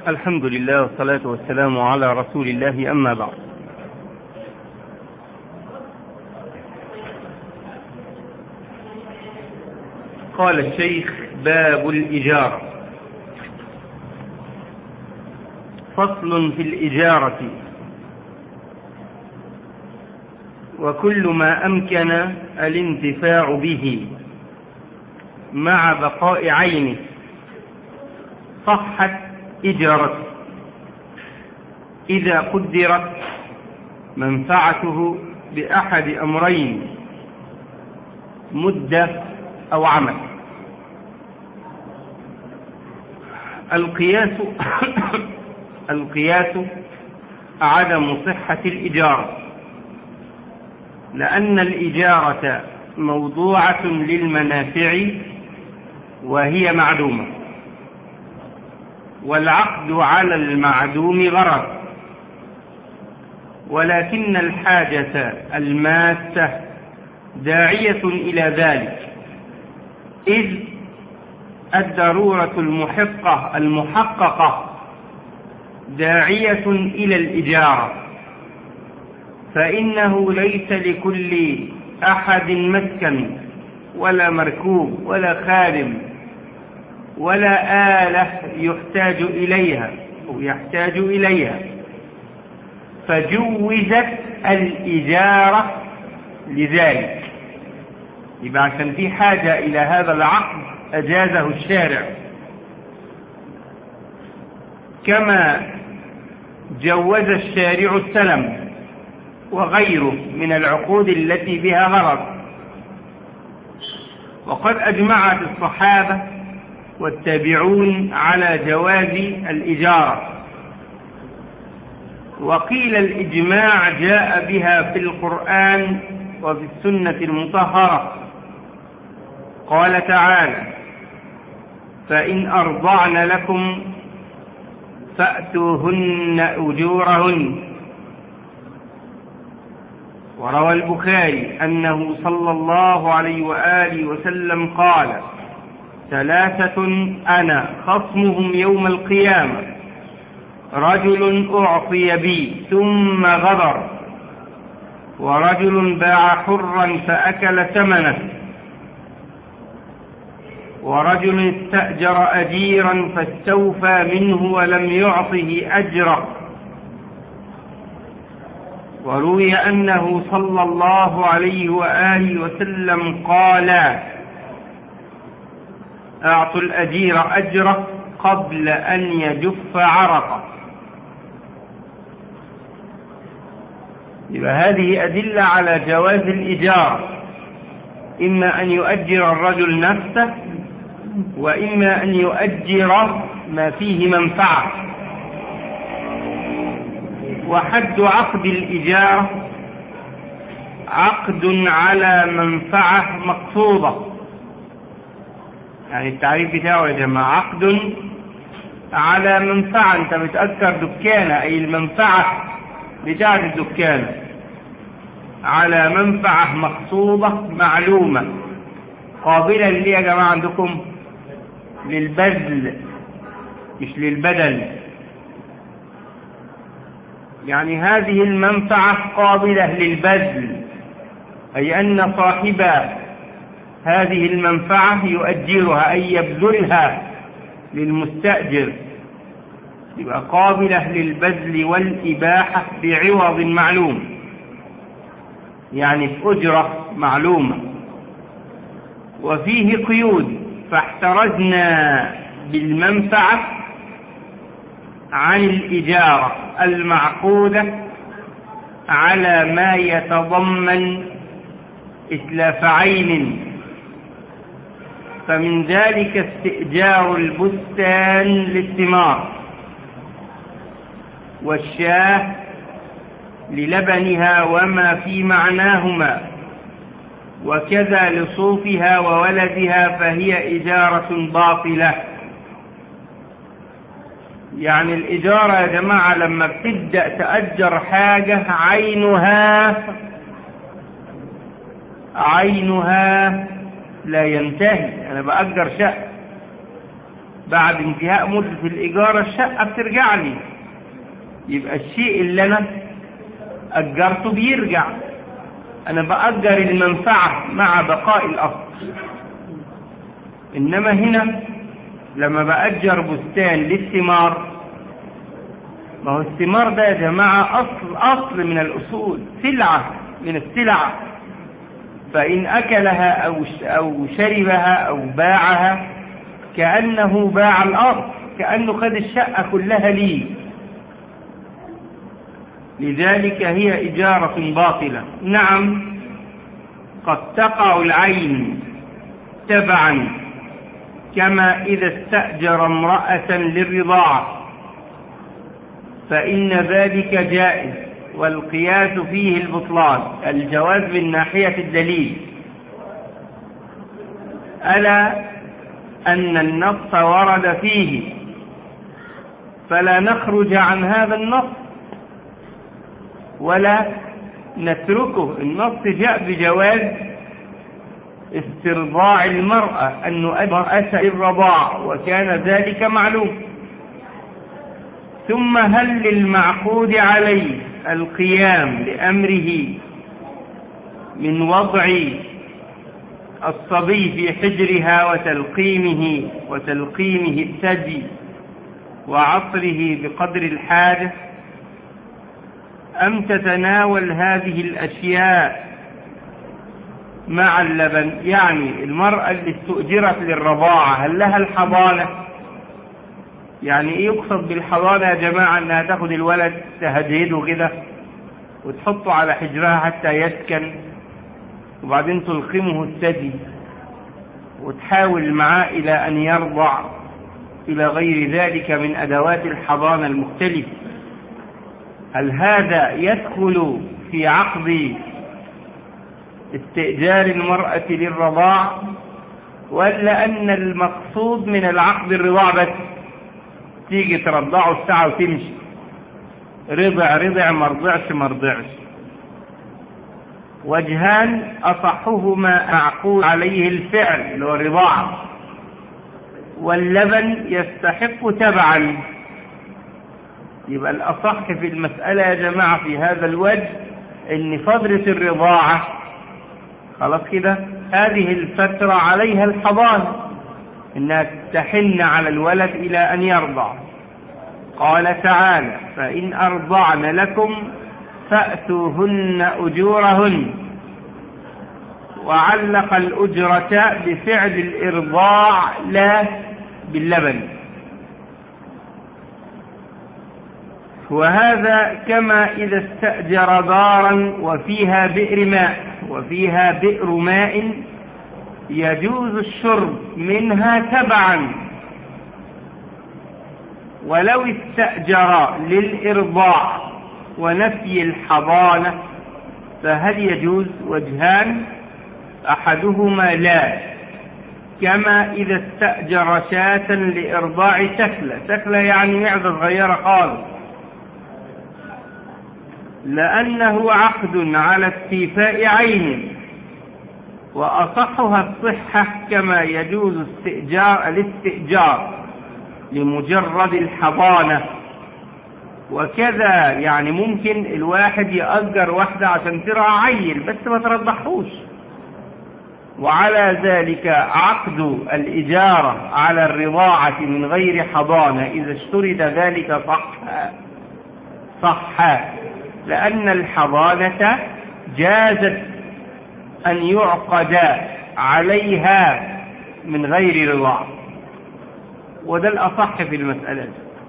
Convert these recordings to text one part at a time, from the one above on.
الحمد لله والصلاة والسلام على رسول الله أما بعد قال الشيخ باب الإجارة فصل في الإجارة وكل ما أمكن الانتفاع به مع بقاء عينه صحت إجارته إذا قدرت منفعته بأحد أمرين مدة أو عمل القياس القياس عدم صحة الإجارة لأن الإجارة موضوعة للمنافع وهي معدومة والعقد على المعدوم غرض ولكن الحاجة الماسة داعية إلى ذلك إذ الضرورة المحقة المحققة داعية إلى الإجارة فإنه ليس لكل أحد مسكن ولا مركوب ولا خادم ولا آلة يحتاج إليها أو يحتاج إليها فجوزت الإجارة لذلك يبقى عشان في حاجة إلى هذا العقد أجازه الشارع كما جوز الشارع السلم وغيره من العقود التي بها غرض وقد أجمعت الصحابة والتابعون على جواز الإجارة وقيل الإجماع جاء بها في القرآن وفي السنة المطهرة قال تعالى فإن أرضعن لكم فأتوهن أجورهن وروى البخاري أنه صلى الله عليه وآله وسلم قال ثلاثة أنا خصمهم يوم القيامة رجل أعطي بي ثم غدر ورجل باع حرا فأكل ثمنه ورجل استأجر أجيرا فاستوفى منه ولم يعطه أجره وروي أنه صلى الله عليه وآله وسلم قال أعطوا الأجير أجره قبل أن يجف عرقه يبقى هذه أدلة على جواز الإجارة إما أن يؤجر الرجل نفسه وإما أن يؤجر ما فيه منفعة وحد عقد الإجارة عقد على منفعة مقصودة يعني التعريف بتاعه يا جماعة عقد على منفعة انت بتأجر دكانة أي المنفعة بتاعة الدكانة على منفعة مقصودة معلومة قابلة ليه يا جماعة عندكم للبذل مش للبدل يعني هذه المنفعة قابلة للبذل أي أن صاحب هذه المنفعة يؤجرها أي يبذلها للمستأجر يبقى قابلة للبذل والإباحة بعوض معلوم يعني في أجرة معلومة وفيه قيود فاحترزنا بالمنفعة عن الإجارة المعقودة على ما يتضمن إتلاف عين فمن ذلك استئجار البستان للثمار والشاه للبنها وما في معناهما وكذا لصوفها وولدها فهي إجارة باطلة يعني الإجارة يا جماعة لما بتبدأ تأجر حاجة عينها عينها لا ينتهي أنا بأجر شقة بعد انتهاء مدة الإيجار الشقة بترجع لي يبقى الشيء اللي أنا أجرته بيرجع أنا بأجر المنفعة مع بقاء الأصل إنما هنا لما بأجر بستان للثمار ما هو الثمار ده يا جماعة أصل أصل من الأصول سلعة من السلع فإن أكلها أو أو شربها أو باعها كأنه باع الأرض كأنه خد الشقة كلها ليه لذلك هي إجارة باطلة نعم قد تقع العين تبعا كما إذا استأجر امرأة للرضاعة فإن ذلك جائز والقياس فيه البطلان الجواز من ناحية الدليل ألا أن النص ورد فيه فلا نخرج عن هذا النص ولا نتركه النص جاء بجواز استرضاع المرأة أن المرأة الرضاع وكان ذلك معلوم ثم هل للمعقود عليه القيام لأمره من وضع الصبي في حجرها وتلقيمه وتلقيمه الثدي وعصره بقدر الحاجة أم تتناول هذه الأشياء مع اللبن يعني المرأة اللي استؤجرت للرضاعة هل لها الحضانة يعني ايه يقصد بالحضانة يا جماعة انها تاخد الولد تهدهده كده وتحطه على حجرها حتى يسكن وبعدين تلقمه الثدي وتحاول معاه الى ان يرضع الى غير ذلك من ادوات الحضانة المختلفة هل هذا يدخل في عقد استئجار المرأة للرضاع ولا أن المقصود من العقد الرضاع بس تيجي ترضعه الساعة وتمشي رضع رضع مرضعش مرضعش وجهان أصحهما معقول عليه الفعل اللي هو الرضاعة واللبن يستحق تبعا يبقى الأصح في المسألة يا جماعة في هذا الوجه ان فترة الرضاعة خلاص كده هذه الفترة عليها الحضانة انها تحن على الولد الى ان يرضع قال تعالى فان ارضعن لكم فاتوهن اجورهن وعلق الاجرة بفعل الارضاع لا باللبن وهذا كما إذا استأجر دارا وفيها بئر ماء وفيها بئر ماء يجوز الشرب منها تبعا ولو استأجر للإرضاع ونفي الحضانة فهل يجوز وجهان أحدهما لا كما إذا استأجر شاة لإرضاع سكلة سكلة يعني معدة صغيرة خالص لأنه عقد على استيفاء عين وأصحها الصحة كما يجوز استئجار الاستئجار لمجرد الحضانة وكذا يعني ممكن الواحد يأجر واحدة عشان ترعى عيل بس ما ترضحوش وعلى ذلك عقد الإجارة على الرضاعة من غير حضانة إذا اشترط ذلك صح صح لأن الحضانة جازت أن يعقد عليها من غير رضاع وده الأصح في المسألة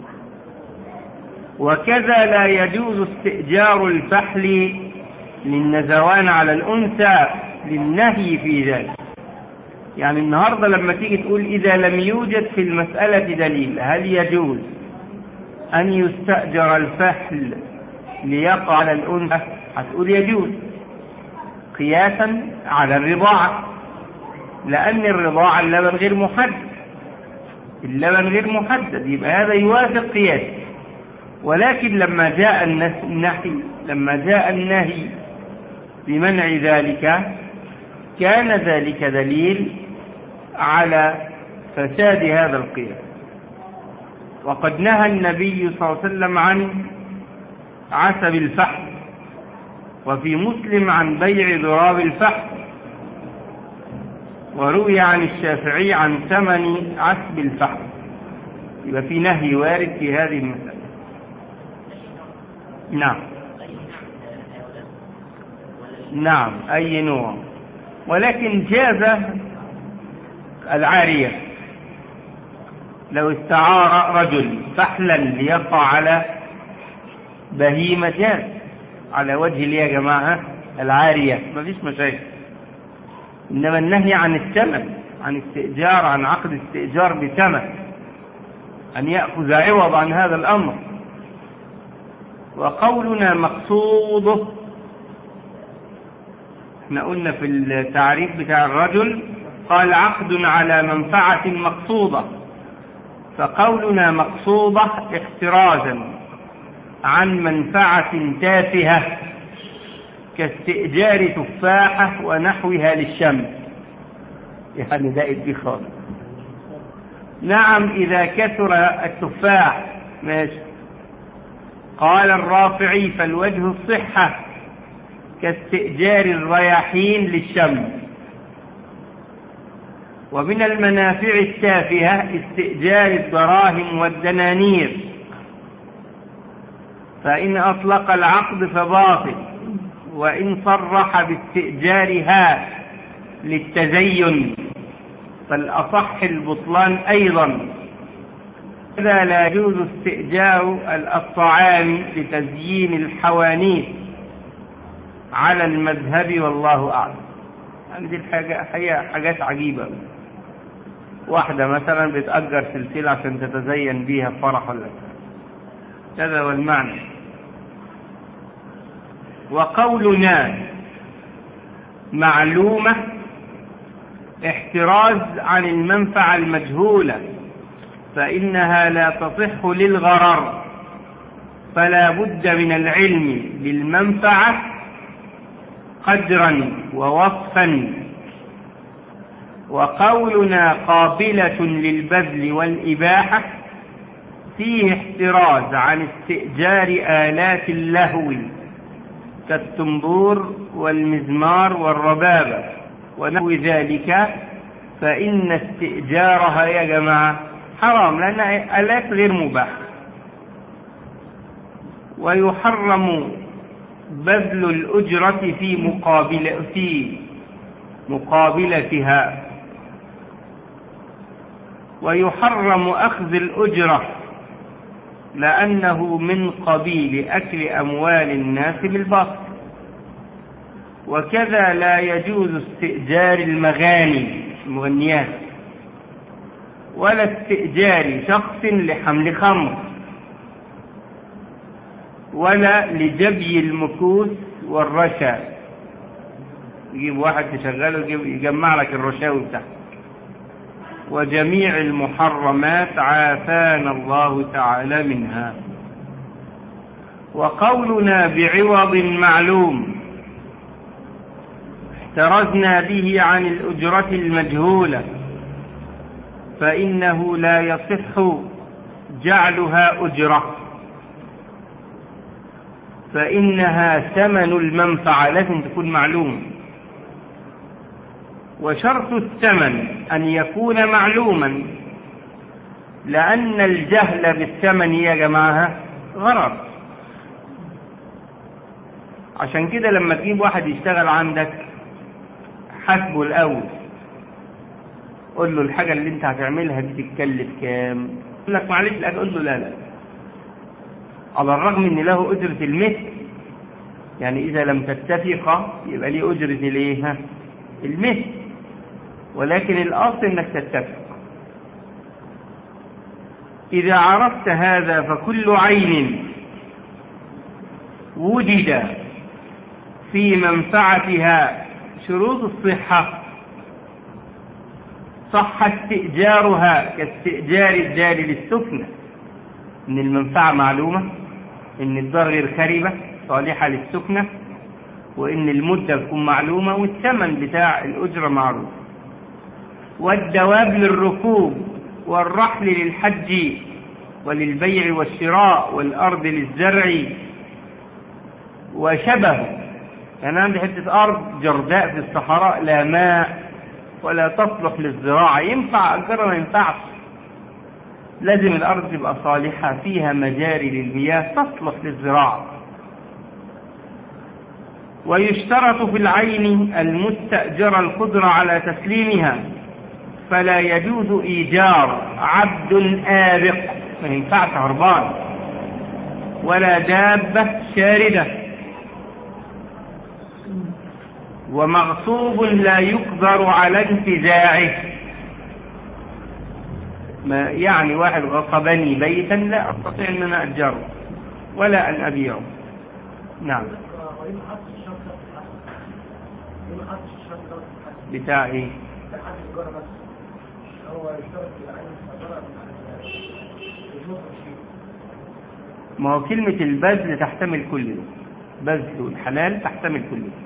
وكذا لا يجوز استئجار الفحل للنزوان على الأنثى للنهي في ذلك يعني النهاردة لما تيجي تقول إذا لم يوجد في المسألة دليل هل يجوز أن يستأجر الفحل ليقع على الأنثى هتقول يجوز قياسا على الرضاعة لأن الرضاعة اللبن غير محدد اللبن غير محدد يبقى هذا يوافق قياس ولكن لما جاء النهي لما جاء النهي بمنع ذلك كان ذلك دليل على فساد هذا القياس وقد نهى النبي صلى الله عليه وسلم عن عسب الفحم وفي مسلم عن بيع ضراب الفحم وروي عن الشافعي عن ثمن عسب الفحم يبقى في نهي وارد في هذه المسألة نعم نعم أي نوع ولكن جاز العارية لو استعار رجل فحلا ليقع على بهيمة جاز على وجه ليه يا جماعة العارية ما فيش مشاكل إنما النهي عن الثمن عن استئجار عن عقد استئجار بثمن أن يأخذ عوض عن هذا الأمر وقولنا مقصوده احنا قلنا في التعريف بتاع الرجل قال عقد على منفعة مقصودة فقولنا مقصودة احترازا عن منفعة تافهة كاستئجار تفاحة ونحوها للشمس يعني ده ادي خالص نعم إذا كثر التفاح ماشي قال الرافعي فالوجه الصحة كاستئجار الرياحين للشمس ومن المنافع التافهة استئجار الدراهم والدنانير فإن أطلق العقد فباطل وإن صرح باستئجارها للتزين فالأصح البطلان أيضا إذا لا يجوز استئجار الطعام لتزيين الحوانيت على المذهب والله أعلم يعني دي الحاجة حاجات عجيبة واحدة مثلا بتأجر سلسلة عشان تتزين بيها فرح ولا كذا والمعنى وقولنا معلومة احتراز عن المنفعة المجهولة فإنها لا تصح للغرر فلا بد من العلم بالمنفعة قدرا ووصفا وقولنا قابلة للبذل والإباحة فيه احتراز عن استئجار آلات اللهو كالتنبور والمزمار والربابة ونحو ذلك فإن استئجارها يا جماعة حرام لأن آلات غير مباحة ويحرم بذل الأجرة في مقابل في مقابلتها ويحرم أخذ الأجرة لأنه من قبيل أكل أموال الناس بالباطل وكذا لا يجوز استئجار المغاني المغنيات ولا استئجار شخص لحمل خمر ولا لجبي المكوس والرشا يجيب واحد تشغله يجمع لك الرشاوي بتاعته وجميع المحرمات عافانا الله تعالى منها وقولنا بعوض معلوم احترزنا به عن الأجرة المجهولة فإنه لا يصح جعلها أجرة فإنها ثمن المنفعة لازم تكون معلومة وشرط الثمن أن يكون معلوما لأن الجهل بالثمن يا جماعة غرر عشان كده لما تجيب واحد يشتغل عندك حاسبه الأول قول له الحاجة اللي انت هتعملها دي تتكلف كام يقول لك معلش لا تقول له لا لا على الرغم ان له أجرة المثل يعني إذا لم تتفق يبقى ليه أجرة الايه المثل ولكن الأصل انك تتفق إذا عرفت هذا فكل عين وجد في منفعتها شروط الصحة صح استئجارها كاستئجار الدار للسكنة إن المنفعة معلومة إن الدار غير خربة صالحة للسكنة وإن المدة تكون معلومة والثمن بتاع الأجرة معروف والدواب للركوب والرحل للحج وللبيع والشراء والأرض للزرع وشبهه يعني عندي حتة أرض جرداء في الصحراء لا ماء ولا تصلح للزراعة ينفع أجرها ما ينفعش لازم الأرض تبقى صالحة فيها مجاري للمياه تصلح للزراعة ويشترط في العين المستأجر القدرة على تسليمها فلا يجوز إيجار عبد آبق ما ينفعش هربان ولا دابة شاردة ومغصوب لا يقدر على انتزاعه ما يعني واحد غصبني بيتا لا أستطيع أن أنا أجره ولا أن أبيعه نعم بتاع ايه ما هو كلمة البذل تحتمل كل ده بذل الحلال تحتمل كل ده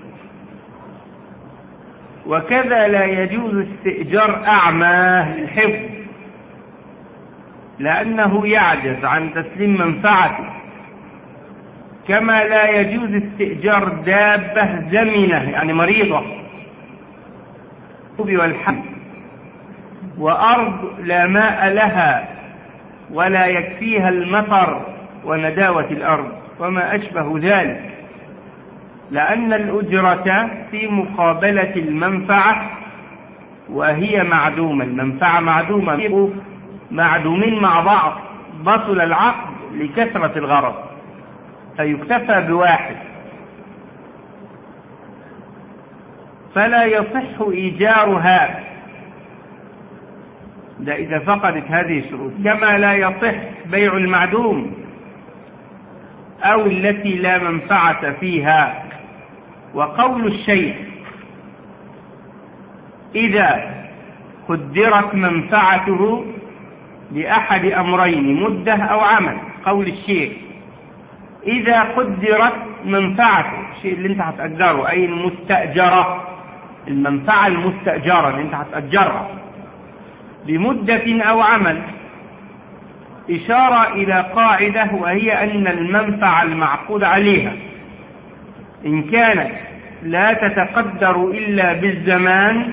وكذا لا يجوز استئجار أعمى للحفظ لأنه يعجز عن تسليم منفعته كما لا يجوز استئجار دابة زمنة يعني مريضة والحمد وأرض لا ماء لها ولا يكفيها المطر ونداوة الأرض وما أشبه ذلك لأن الأجرة في مقابلة المنفعة وهي معدومة المنفعة معدومة معدومين مع بعض بطل العقد لكثرة الغرض فيكتفى بواحد فلا يصح إيجارها ده إذا فقدت هذه الشروط كما لا يصح بيع المعدوم أو التي لا منفعة فيها وقول الشيء إذا قدرت منفعته لأحد أمرين مدة أو عمل قول الشيء إذا قدرت منفعته الشيء اللي انت هتأجره أي المستأجرة المنفعة المستأجرة اللي انت هتأجرها لمدة أو عمل إشارة إلى قاعدة وهي أن المنفعة المعقود عليها إن كانت لا تتقدر إلا بالزمان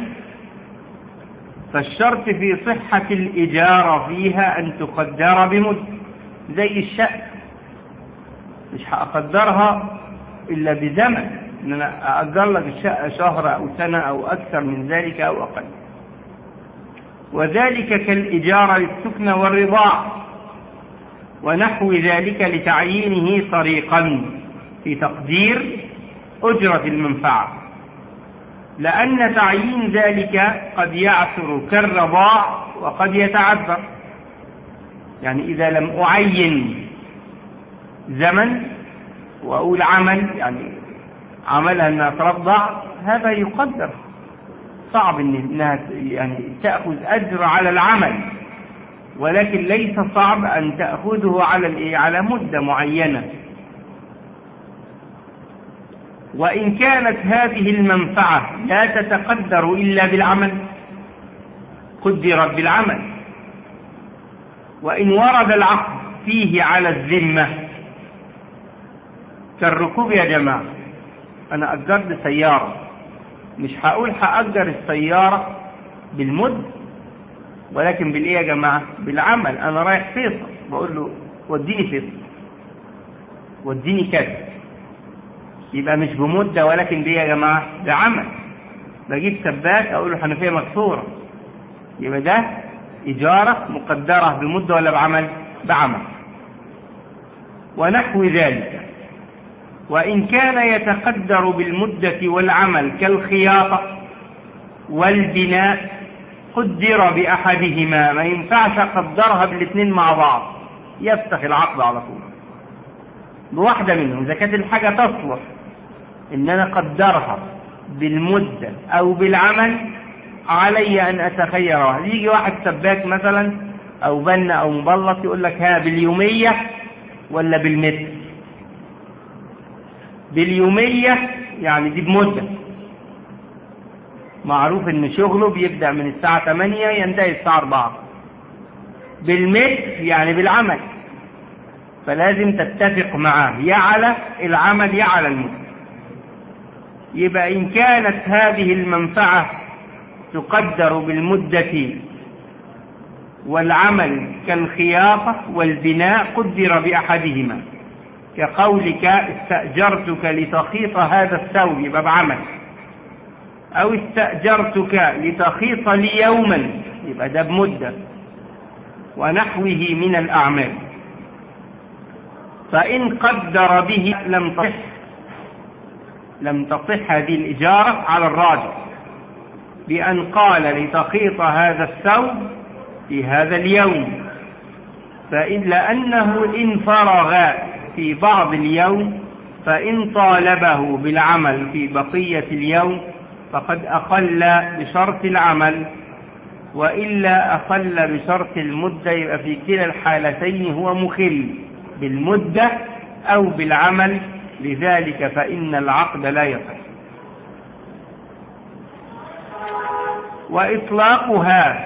فالشرط في صحة الإجارة فيها أن تقدر بمدة زي الشأن مش هأقدرها إلا بزمن إن أنا أأجر لك الشقة شهر أو سنة أو أكثر من ذلك أو أقل وذلك كالإجارة للسكن والرضاع ونحو ذلك لتعيينه طريقا في تقدير أجرة المنفعة لأن تعيين ذلك قد يعثر كالرضاع وقد يتعذر يعني إذا لم أعين زمن وأقول عمل يعني عملها أنها ترضع هذا يقدر صعب أنها يعني تأخذ أجر على العمل ولكن ليس صعب أن تأخذه على على مدة معينة وإن كانت هذه المنفعة لا تتقدر إلا بالعمل قدرت بالعمل وإن ورد العقد فيه على الذمة كالركوب يا جماعة أنا أجرت سيارة مش هقول هأجر السيارة بالمد ولكن بالإيه يا جماعة بالعمل أنا رايح فيصل بقول له وديني فيصل وديني كذا يبقى مش بمدة ولكن بإيه يا جماعة بعمل بجيب سباك أقول له حنفية مكسورة يبقى ده إجارة مقدرة بمدة ولا بعمل بعمل ونحو ذلك وإن كان يتقدر بالمدة والعمل كالخياطة والبناء قدر بأحدهما ما ينفعش أقدرها بالاثنين مع بعض يفتح العقد على طول بواحدة منهم إذا كانت الحاجة تصلح إن أنا أقدرها بالمدة أو بالعمل علي أن أتخير واحد يجي واحد سباك مثلا أو بنا أو مبلط يقول لك ها باليومية ولا بالمتر باليومية يعني دي بمدة معروف ان شغله بيبدأ من الساعة 8 ينتهي الساعة 4 بالمتر يعني بالعمل فلازم تتفق معاه يا على العمل يا على المدة يبقى إن كانت هذه المنفعة تقدر بالمدة والعمل كالخياطة والبناء قدر بأحدهما كقولك استأجرتك لتخيط هذا الثوب يبقى بعمل أو استأجرتك لتخيط لي يوما يبقى ده بمدة ونحوه من الأعمال فإن قدر به لم تصح لم تصح هذه الإجارة على الراجح بأن قال لتخيط هذا الثوب في هذا اليوم فإن لأنه إن فرغ في بعض اليوم فإن طالبه بالعمل في بقية اليوم فقد أخل بشرط العمل وإلا أخل بشرط المدة يبقى في كلا الحالتين هو مخل بالمدة أو بالعمل لذلك فإن العقد لا يصح وإطلاقها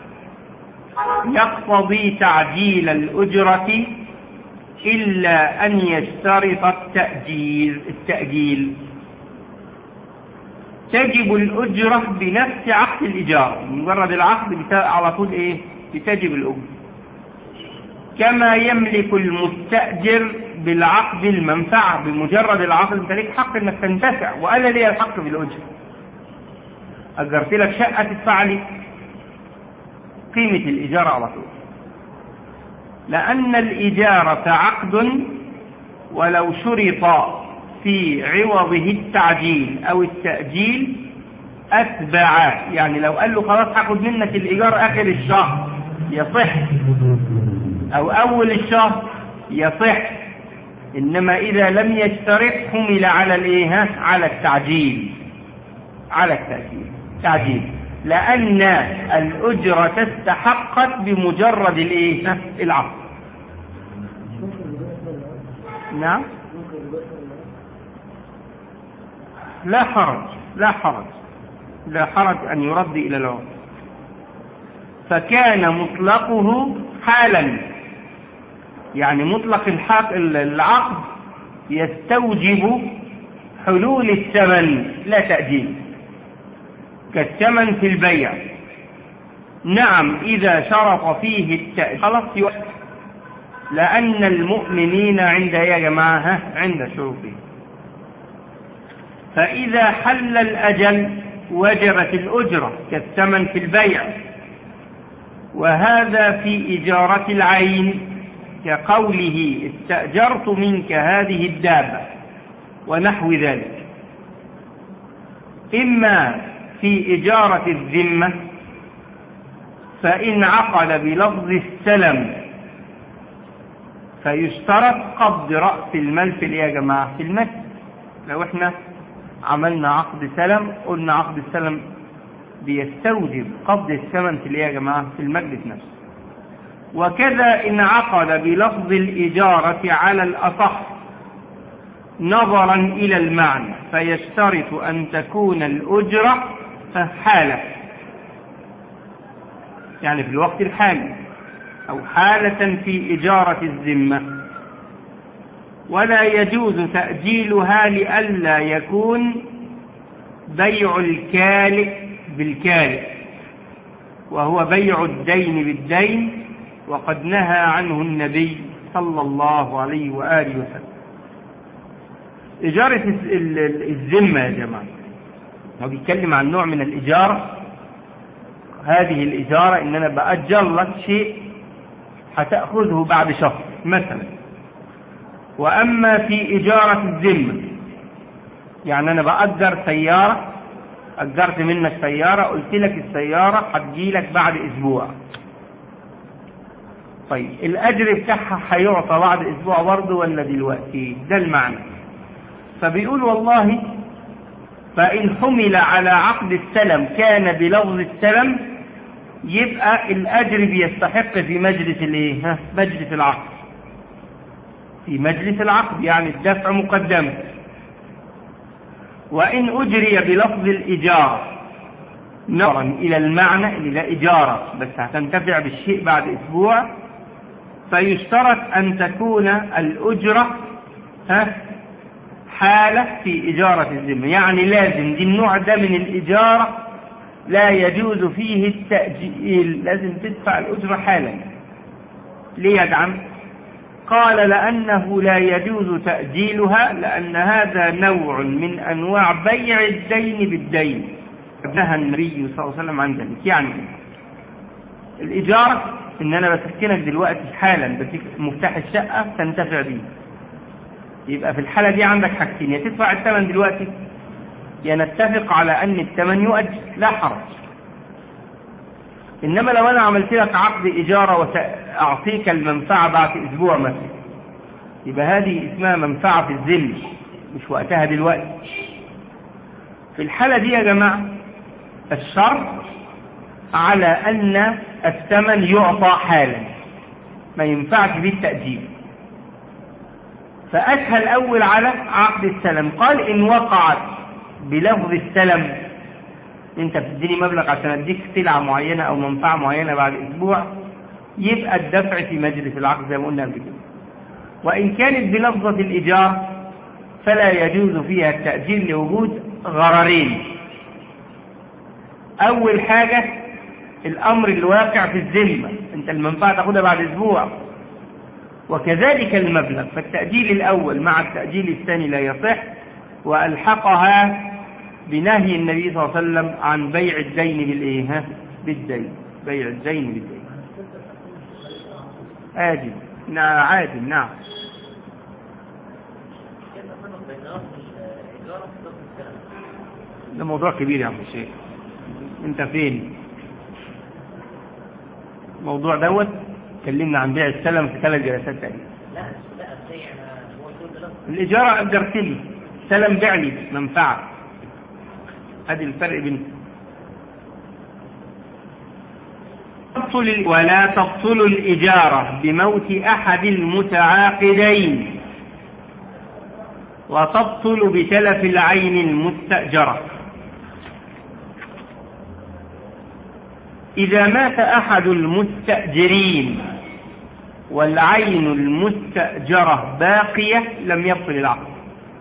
يقتضي تعجيل الأجرة إلا أن يشترط التأجيل التأجيل تجب الأجرة بنفس عقد الإيجار مجرد العقد على طول إيه بتجب الأجرة كما يملك المستأجر بالعقد المنفعة بمجرد العقد انت ليك حق انك تنتفع وانا لي الحق بالأجرة أجرت لك شقة تدفع لي قيمة الإيجار على طول لأن الإجارة عقد ولو شرط في عوضه التعجيل أو التأجيل أتبع يعني لو قال له خلاص هاخد منك الإيجار آخر الشهر يصح أو أول الشهر يصح إنما إذا لم يشترط حمل على الإيه على التعجيل على التأجيل تعجيل لأن الأجرة استحقت بمجرد الإيه العقد نعم لا حرج لا حرج لا حرج أن يرد إلى العرف فكان مطلقه حالا يعني مطلق الحق العقد يستوجب حلول الثمن لا تأجيل كالثمن في البيع نعم إذا شرط فيه التأجيل خلاص لأن المؤمنين عند يا جماعة عند شروطه فإذا حل الأجل وجبت الأجرة كالثمن في البيع وهذا في إجارة العين كقوله استأجرت منك هذه الدابة ونحو ذلك إما في إجارة الذمة فإن عقد بلفظ السلم فيشترط قبض رأس المال في يا جماعة في المال لو احنا عملنا عقد سلم قلنا عقد السلم بيستوجب قبض الثمن في يا جماعة في المجلس نفسه وكذا إن عقد بلفظ الإجارة على الأصح نظرا إلى المعنى فيشترط أن تكون الأجرة حالة يعني في الوقت الحالي أو حالة في إجارة الذمة ولا يجوز تأجيلها لئلا يكون بيع الكالئ بالكالئ وهو بيع الدين بالدين وقد نهى عنه النبي صلى الله عليه وآله وسلم إجارة الذمة يا جماعة هو بيتكلم عن نوع من الإجارة هذه الإجارة إن أنا بأجر لك شيء هتأخذه بعد شهر مثلا وأما في إجارة الذمة يعني أنا بأجر سيارة أجرت منك سيارة قلت لك السيارة هتجيلك بعد أسبوع طيب الأجر بتاعها هيعطى بعد أسبوع برضه ولا دلوقتي ده المعنى فبيقول والله فإن حمل على عقد السلم كان بلفظ السلم يبقى الأجر بيستحق في مجلس الايه؟ ها مجلس العقد. في مجلس العقد يعني الدفع مقدما. وإن أجري بلفظ الإجارة نظرا إلى المعنى اللي لا إجارة بس هتنتفع بالشيء بعد أسبوع فيشترط أن تكون الأجرة ها حالة في إجارة الذمة يعني لازم دي النوع ده من الإجارة لا يجوز فيه التأجيل لازم تدفع الأجرة حالا ليه يدعم قال لأنه لا يجوز تأجيلها لأن هذا نوع من أنواع بيع الدين بالدين نهى النبي صلى الله عليه وسلم عن ذلك يعني الإجارة إن أنا بسكنك دلوقتي حالا بديك مفتاح الشقة تنتفع بيه يبقى في الحالة دي عندك حاجتين يا تدفع الثمن دلوقتي يا نتفق على أن الثمن يؤجل لا حرج إنما لو أنا عملت لك عقد إجارة وسأعطيك المنفعة بعد أسبوع مثلا يبقى هذه اسمها منفعة في الذل مش وقتها دلوقتي في الحالة دي يا جماعة الشرط على أن الثمن يعطى حالا ما ينفعش به التأجيل فأسهل أول على عقد السلم قال إن وقعت بلفظ السلم انت بتديني مبلغ عشان اديك سلعة معينة او منفعة معينة بعد اسبوع يبقى الدفع في مجلس العقد زي ما قلنا قبل كده وان كانت بلفظة الايجار فلا يجوز فيها التأجيل لوجود غررين اول حاجة الامر الواقع في الذمة انت المنفعة تاخدها بعد اسبوع وكذلك المبلغ فالتأجيل الاول مع التأجيل الثاني لا يصح والحقها بنهي النبي صلى الله عليه وسلم عن بيع الدين بالايه بالدين بيع الدين بالدين عادل نعم عادل نعم ده موضوع كبير يا عم الشيخ انت فين الموضوع دوت كلمنا عن بيع السلم في ثلاث جلسات تانية لا لا البيع هو يقول لك الإجارة أجرت لي سلم بيع لي منفعة ادي الفرق بين تبطل ولا تبطل الإجارة بموت أحد المتعاقدين وتبطل بتلف العين المستأجرة إذا مات أحد المستأجرين والعين المستأجرة باقية لم يبطل العقد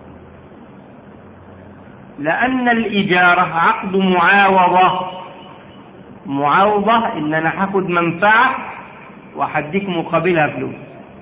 لأن الإجارة عقد معاوضة معاوضة إن أنا هاخد منفعة وهديك مقابلها فلوس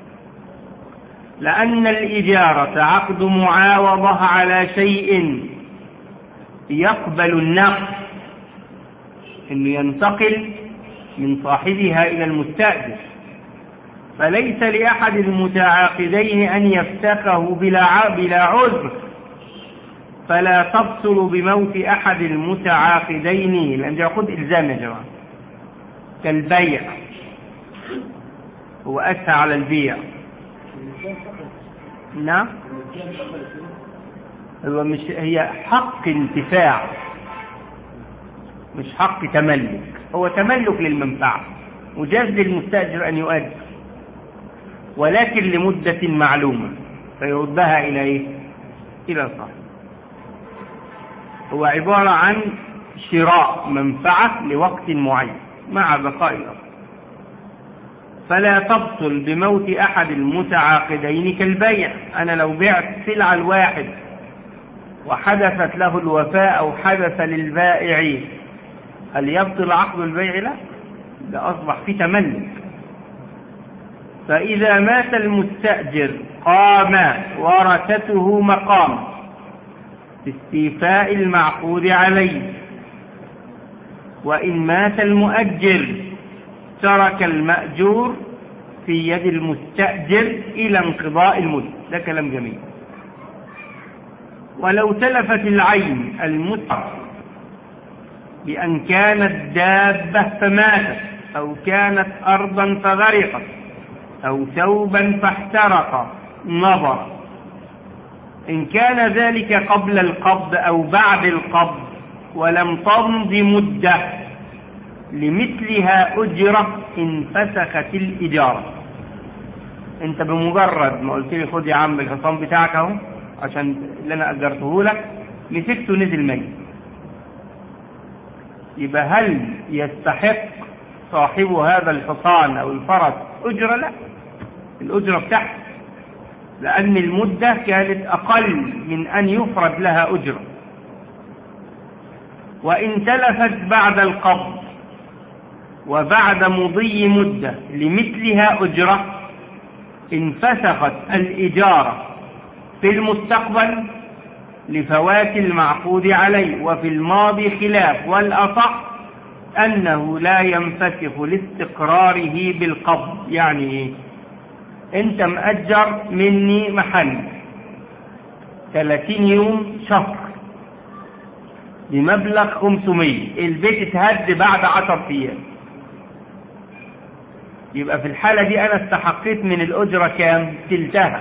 لأن الإجارة عقد معاوضة على شيء يقبل النقد إنه ينتقل من صاحبها إلى المستأجر فليس لأحد المتعاقدين أن يفتكه بلا بلا عذر فلا تبطل بموت أحد المتعاقدين لأن دي عقود إلزام يا جماعة كالبيع هو أسهى على البيع نعم هو مش هي حق انتفاع مش حق تملك هو تملك للمنفعة وجاز للمستأجر أن يؤدي ولكن لمدة معلومة فيردها إلى إيه؟ إلى صاحب هو عبارة عن شراء منفعة لوقت معين مع بقاء الأصل فلا تبطل بموت أحد المتعاقدين كالبيع أنا لو بعت سلعة الواحد وحدثت له الوفاء أو حدث للبائع هل يبطل عقد البيع لا ده أصبح في تملك فإذا مات المستأجر قام ورثته مقام استيفاء المعقود عليه وإن مات المؤجر ترك المأجور في يد المستأجر إلى انقضاء المدة ده كلام جميل ولو تلفت العين المتعة بأن كانت دابة فماتت أو كانت أرضا فغرقت أو ثوبا فاحترق نظر إن كان ذلك قبل القبض أو بعد القبض ولم تمض مدة لمثلها أجرة انفسخت الإجارة انت بمجرد ما قلت لي خد يا عم الحصان بتاعك اهو عشان اللي انا اجرته لك مسكته نزل ميت يبقى هل يستحق صاحب هذا الحصان او الفرس اجره لا الأجرة بتاعته لأن المدة كانت أقل من أن يفرض لها أجرة وإن تلفت بعد القبض وبعد مضي مدة لمثلها أجرة انفسخت الإجارة في المستقبل لفوات المعقود عليه وفي الماضي خلاف والأصح أنه لا ينفسخ لاستقراره بالقبض يعني إيه؟ أنت مأجر مني محل 30 يوم شهر بمبلغ 500 البيت اتهد بعد 10 أيام يبقى في الحالة دي أنا استحقيت من الأجرة كام؟ تلتها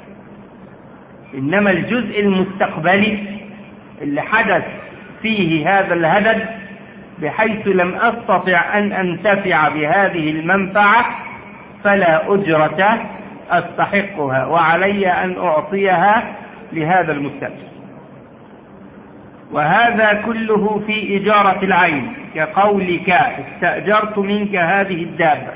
إنما الجزء المستقبلي اللي حدث فيه هذا الهدد بحيث لم أستطع أن أنتفع بهذه المنفعة فلا أجرة أستحقها وعلي أن أعطيها لهذا المستأجر وهذا كله في إجارة العين كقولك استأجرت منك هذه الدابة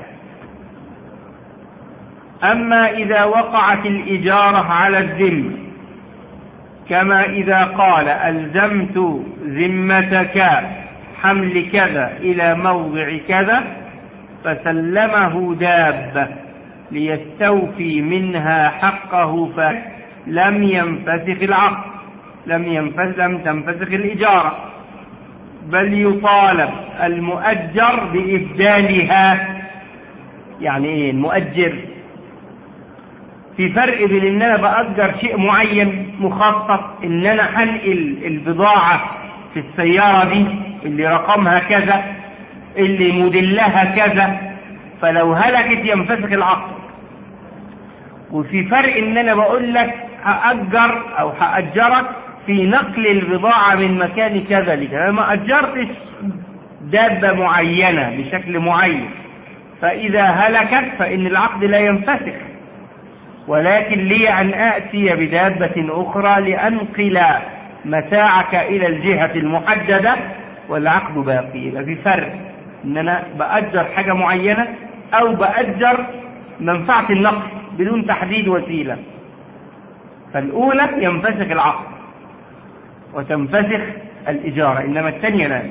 أما إذا وقعت الإجارة على الذم كما إذا قال ألزمت ذمتك حمل كذا إلى موضع كذا فسلمه دابة ليستوفي منها حقه فلم ينفسخ العقد لم ينفسخ لم تنفسخ الإجارة بل يطالب المؤجر بإبدالها يعني إيه المؤجر في فرق بين ان انا باجر شيء معين مخصص ان انا هنقل البضاعه في السياره دي اللي رقمها كذا اللي موديلها كذا فلو هلكت ينفسخ العقد وفي فرق ان انا بقول لك هاجر او هاجرك في نقل البضاعه من مكان كذا لكذا انا ما اجرتش دابه معينه بشكل معين فاذا هلكت فان العقد لا ينفسخ ولكن لي أن آتي بدابة أخرى لأنقل متاعك إلى الجهة المحددة والعقد باقي يبقى في فرق إن أنا بأجر حاجة معينة أو بأجر منفعة النقل بدون تحديد وسيلة فالأولى ينفسخ العقد وتنفسخ الإجارة إنما الثانية لا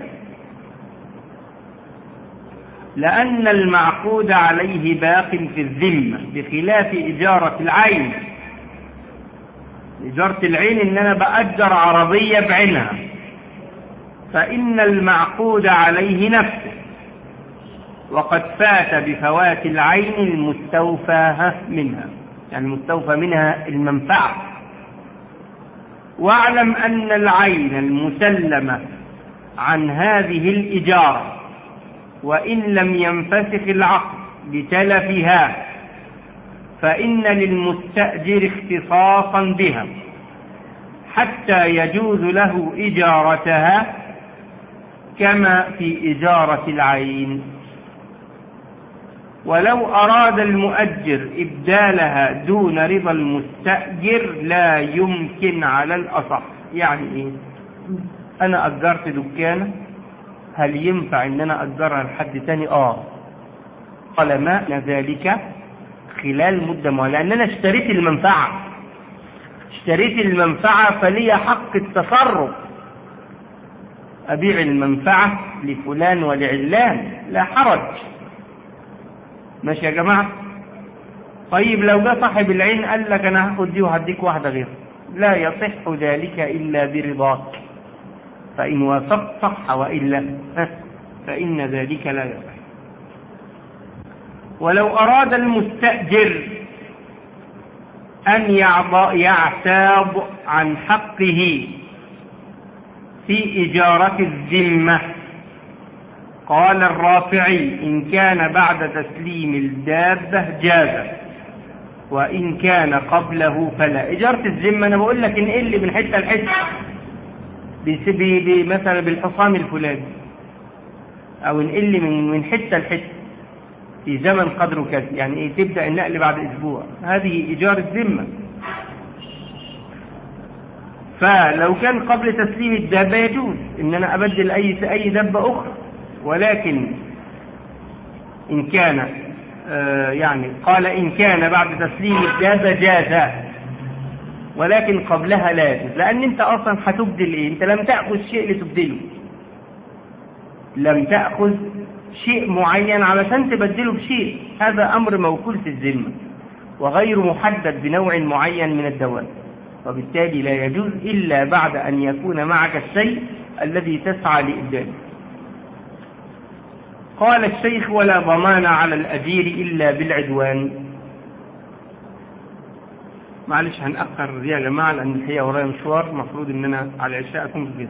لأن المعقود عليه باق في الذمة بخلاف إجارة العين إجارة العين إن أنا بأجر عربية بعينها فإن المعقود عليه نفسه وقد فات بفوات العين المستوفى منها يعني المستوفى منها المنفعة واعلم أن العين المسلمة عن هذه الإجارة وإن لم ينفسخ العقد بتلفها فإن للمستأجر اختصاصا بها حتى يجوز له إجارتها كما في إجارة العين ولو أراد المؤجر إبدالها دون رضا المستأجر لا يمكن على الأصح يعني إيه أنا أجرت دكانة هل ينفع ان انا اجرها لحد تاني اه قال ما ذلك خلال مدة معينة لان انا اشتريت المنفعة اشتريت المنفعة فلي حق التصرف ابيع المنفعة لفلان ولعلان لا حرج ماشي يا جماعة طيب لو جه صاحب العين قال لك انا هاخد دي وهديك واحدة غيرها لا يصح ذلك الا برضاك فإن وافقت صح وإلا فإن ذلك لا يصح ولو أراد المستأجر أن يعتاض عن حقه في إجارة الذمة قال الرافعي إن كان بعد تسليم الدابة جاز وإن كان قبله فلا إجارة الذمة أنا بقول لك انقل من حتة لحتة مثلا بالحصان الفلاني او نقل من من حته لحته في زمن قدره كذا يعني ايه تبدا النقل بعد اسبوع هذه ايجار ذمه فلو كان قبل تسليم الدابه يجوز ان انا ابدل اي اي دابه اخرى ولكن ان كان آه، يعني قال إن كان بعد تسليم الجازة جاز ولكن قبلها لا يجوز لأن أنت أصلا هتبدل إيه؟ أنت لم تأخذ شيء لتبدله لم تأخذ شيء معين علشان تبدله بشيء هذا أمر موكول في الذمة وغير محدد بنوع معين من الدواب وبالتالي لا يجوز إلا بعد أن يكون معك الشيء الذي تسعى لإبداله قال الشيخ ولا ضمان على الأجير إلا بالعدوان معلش هنأخر دي يا جماعة لأن الحقيقة ورايا مشوار المفروض إن أنا على العشاء أكون في البيت.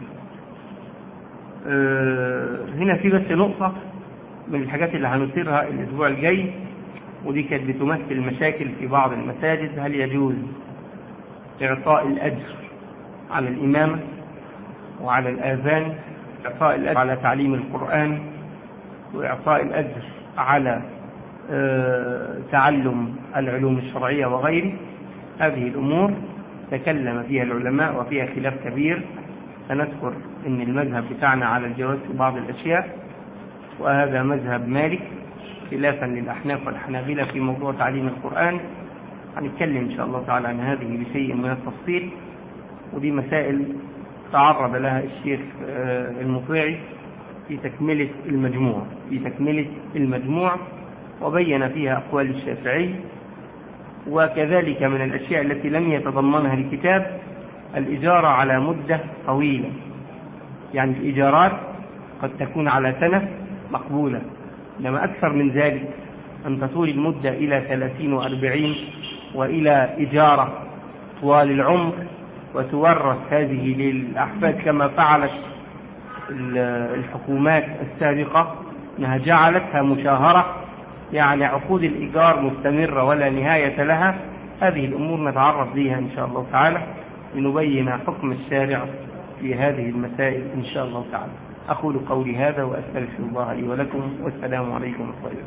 أه هنا في بس نقطة من الحاجات اللي هنثيرها الأسبوع الجاي ودي كانت بتمثل مشاكل في بعض المساجد هل يجوز إعطاء الأجر على الإمامة وعلى الآذان إعطاء الأجر على تعليم القرآن وإعطاء الأجر على أه تعلم العلوم الشرعية وغيره هذه الأمور تكلم فيها العلماء وفيها خلاف كبير سنذكر أن المذهب بتاعنا على الجواز في بعض الأشياء وهذا مذهب مالك خلافا للأحناف والحنابلة في موضوع تعليم القرآن هنتكلم إن شاء الله تعالى عن هذه بشيء من التفصيل ودي مسائل تعرض لها الشيخ المطيعي في تكملة المجموع في تكملة المجموع وبين فيها أقوال الشافعي وكذلك من الأشياء التي لم يتضمنها الكتاب الإجارة على مدة طويلة يعني الإيجارات قد تكون على سنة مقبولة إنما أكثر من ذلك أن تطول المدة إلى ثلاثين وأربعين وإلى إجارة طوال العمر وتورث هذه للأحفاد كما فعلت الحكومات السابقة أنها جعلتها مشاهرة يعني عقود الإيجار مستمرة ولا نهاية لها هذه الأمور نتعرض لها إن شاء الله تعالى لنبين حكم الشارع في هذه المسائل إن شاء الله تعالى أقول قولي هذا وأستغفر الله لي ولكم والسلام عليكم ورحمة الله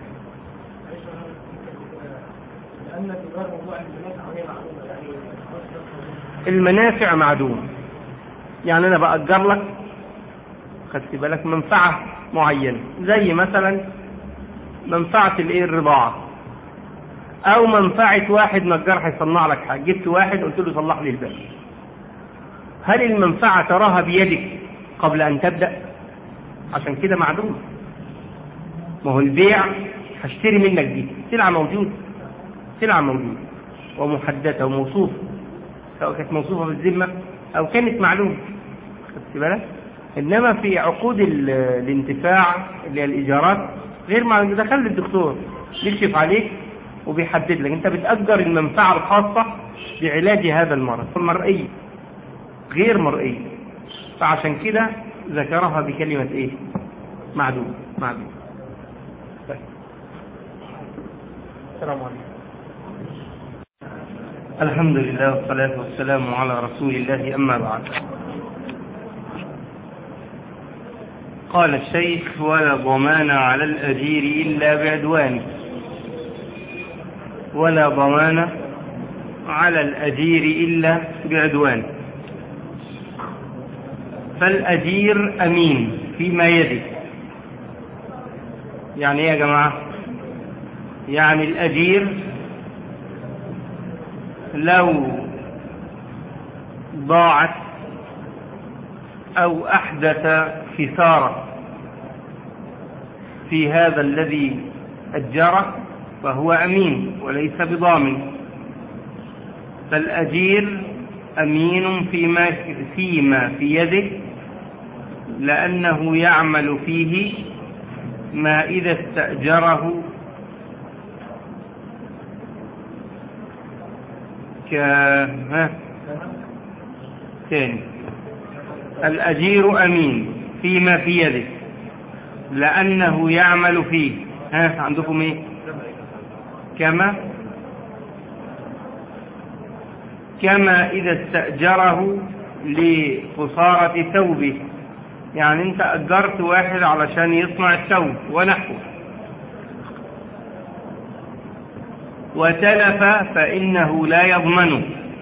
المنافع معدومة يعني أنا بأجر لك خدت بالك منفعة معينة زي مثلا منفعة الايه الرضاعة او منفعة واحد نجار هيصنع لك حاجة جبت واحد قلت له صلح لي الباب هل المنفعة تراها بيدك قبل ان تبدأ عشان كده معدوم ما هو البيع هشتري منك دي سلعة موجودة سلعة موجودة ومحددة وموصوفة سواء كانت موصوفة بالذمة او كانت معلومة خدت بالك انما في عقود الانتفاع اللي هي الايجارات غير ما دخل الدكتور يكشف عليك وبيحدد لك انت بتأجر المنفعة الخاصة بعلاج هذا المرض مرئية غير مرئية فعشان كده ذكرها بكلمة ايه معدوم معدوم طيب. السلام عليكم الحمد لله والصلاة والسلام على رسول الله أما بعد قال الشيخ ولا ضمان على الأجير إلا بعدوانه ولا ضمان على الأجير إلا بعدوانه فالأجير أمين فيما يده يعني ايه يا جماعة يعني الأجير لو ضاعت أو أحدث خسارة في هذا الذي أجره فهو أمين وليس بضامن فالأجير أمين فيما, فيما في يده لأنه يعمل فيه ما إذا استأجره ك ها ثاني الأجير أمين فيما في يده لأنه يعمل فيه ها عندكم ايه كما كما إذا استأجره لخسارة ثوبه يعني انت أجرت واحد علشان يصنع الثوب ونحوه وتلف فإنه لا يضمنه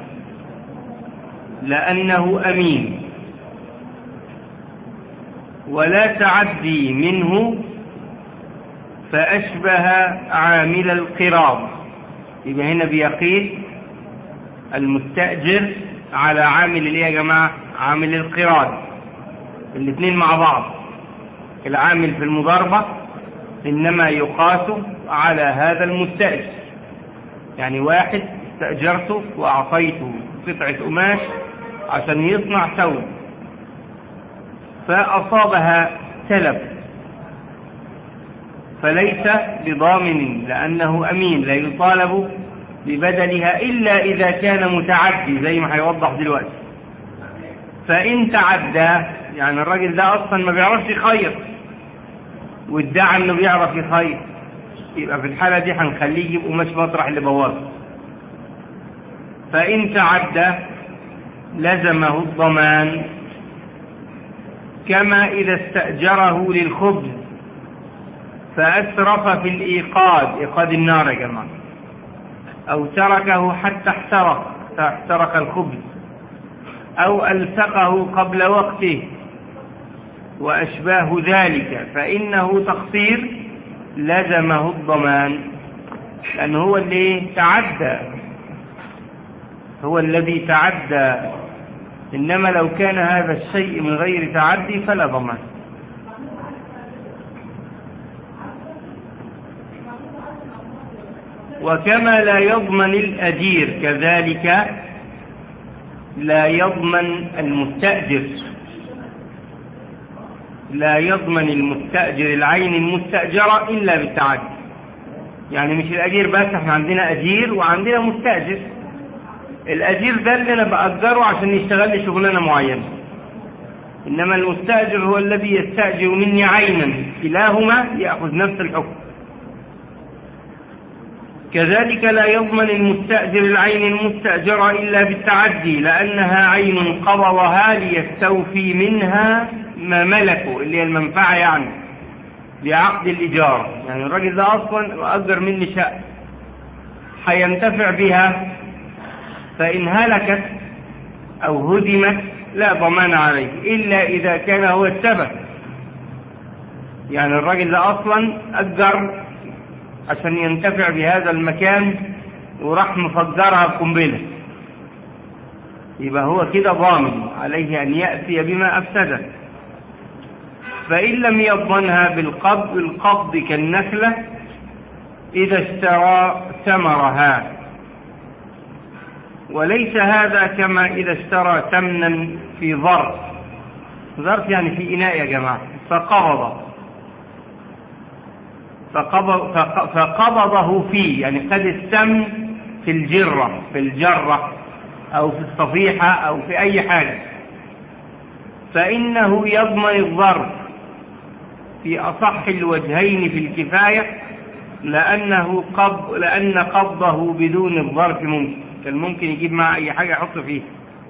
لأنه أمين ولا تعدي منه فأشبه عامل القراض يبقى هنا بيقيس المستأجر على عامل الايه يا جماعة عامل القراض الاثنين مع بعض العامل في المضاربة إنما يقاس على هذا المستأجر يعني واحد استأجرته وأعطيته قطعة قماش عشان يصنع ثوب فأصابها تلف فليس بضامن لأنه أمين لا يطالب ببدلها إلا إذا كان متعدي زي ما هيوضح دلوقتي فإن تعدى يعني الراجل ده أصلا ما بيعرفش يخيط وادعى إنه بيعرف يخيط يبقى في الحالة دي هنخليه يجيب قماش مطرح اللي بوظه فإن تعدى لزمه الضمان كما إذا استأجره للخبز فأسرف في الإيقاد إيقاد النار يا جماعة أو تركه حتى احترق احترق الخبز أو ألصقه قبل وقته وأشباه ذلك فإنه تقصير لزمه الضمان لأنه هو اللي تعدى هو الذي تعدى إنما لو كان هذا الشيء من غير تعدي فلا ضمان وكما لا يضمن الأجير كذلك لا يضمن المستأجر لا يضمن المستأجر العين المستأجرة إلا بالتعدي يعني مش الأجير بس احنا عندنا أجير وعندنا مستأجر الأجير ده اللي أنا بأجره عشان يشتغل لي شغلانة معينة إنما المستأجر هو الذي يستأجر مني عينا كلاهما يأخذ نفس الحكم كذلك لا يضمن المستأجر العين المستأجرة إلا بالتعدي لأنها عين قبضها ليستوفي منها ما ملكه اللي هي المنفعة يعني بعقد الإيجار يعني الراجل ده أصلا أجر مني شقة هينتفع بها فإن هلكت أو هدمت لا ضمان عليه إلا إذا كان هو السبب يعني الراجل ده أصلا أجر عشان ينتفع بهذا المكان وراح مفجرها بقنبلة يبقى هو كده ضامن عليه أن يأتي بما أفسده فإن لم يضمنها بالقبض القبض كالنخلة إذا اشترى ثمرها وليس هذا كما إذا اشترى ثمنا في ظرف ظرف يعني في إناء يا جماعة فقبض فقبض فقبضه فيه يعني خد السمن في الجرة في الجرة أو في الصفيحة أو في أي حاجة فإنه يضمن الظرف في أصح الوجهين في الكفاية لأنه قبض لأن قبضه بدون الظرف ممكن كان ممكن يجيب معه أي حاجة يحط فيه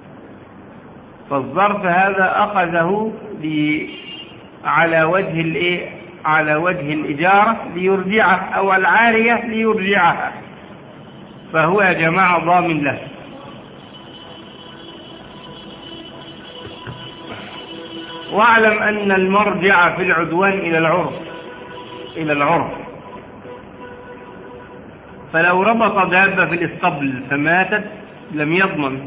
فالظرف هذا أخذه على وجه الإيه على وجه الإجارة ليرجعه أو العارية ليرجعها فهو يا جماعة ضامن له واعلم أن المرجع في العدوان إلى العرف إلى العرف فلو ربط دابة في الاسطبل فماتت لم يضمن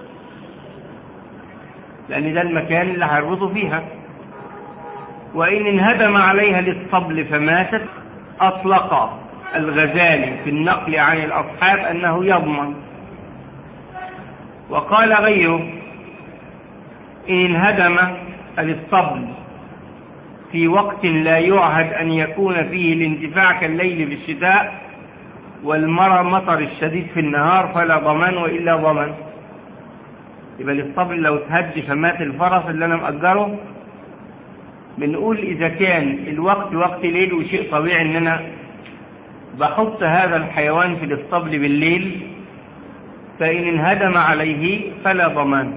لأن ده المكان اللي هيربطوا فيها وإن انهدم عليها الاسطبل فماتت أطلق الغزالي في النقل عن الأصحاب أنه يضمن وقال غيره إن انهدم الاسطبل في وقت لا يعهد أن يكون فيه الانتفاع كالليل في الشتاء والمرى مطر الشديد في النهار فلا ضمان وإلا ضمان يبقى الاسطبل لو تهج فمات الفرس اللي أنا مأجره بنقول إذا كان الوقت وقت ليل وشيء طبيعي إن أنا بحط هذا الحيوان في الاسطبل بالليل فإن انهدم عليه فلا ضمان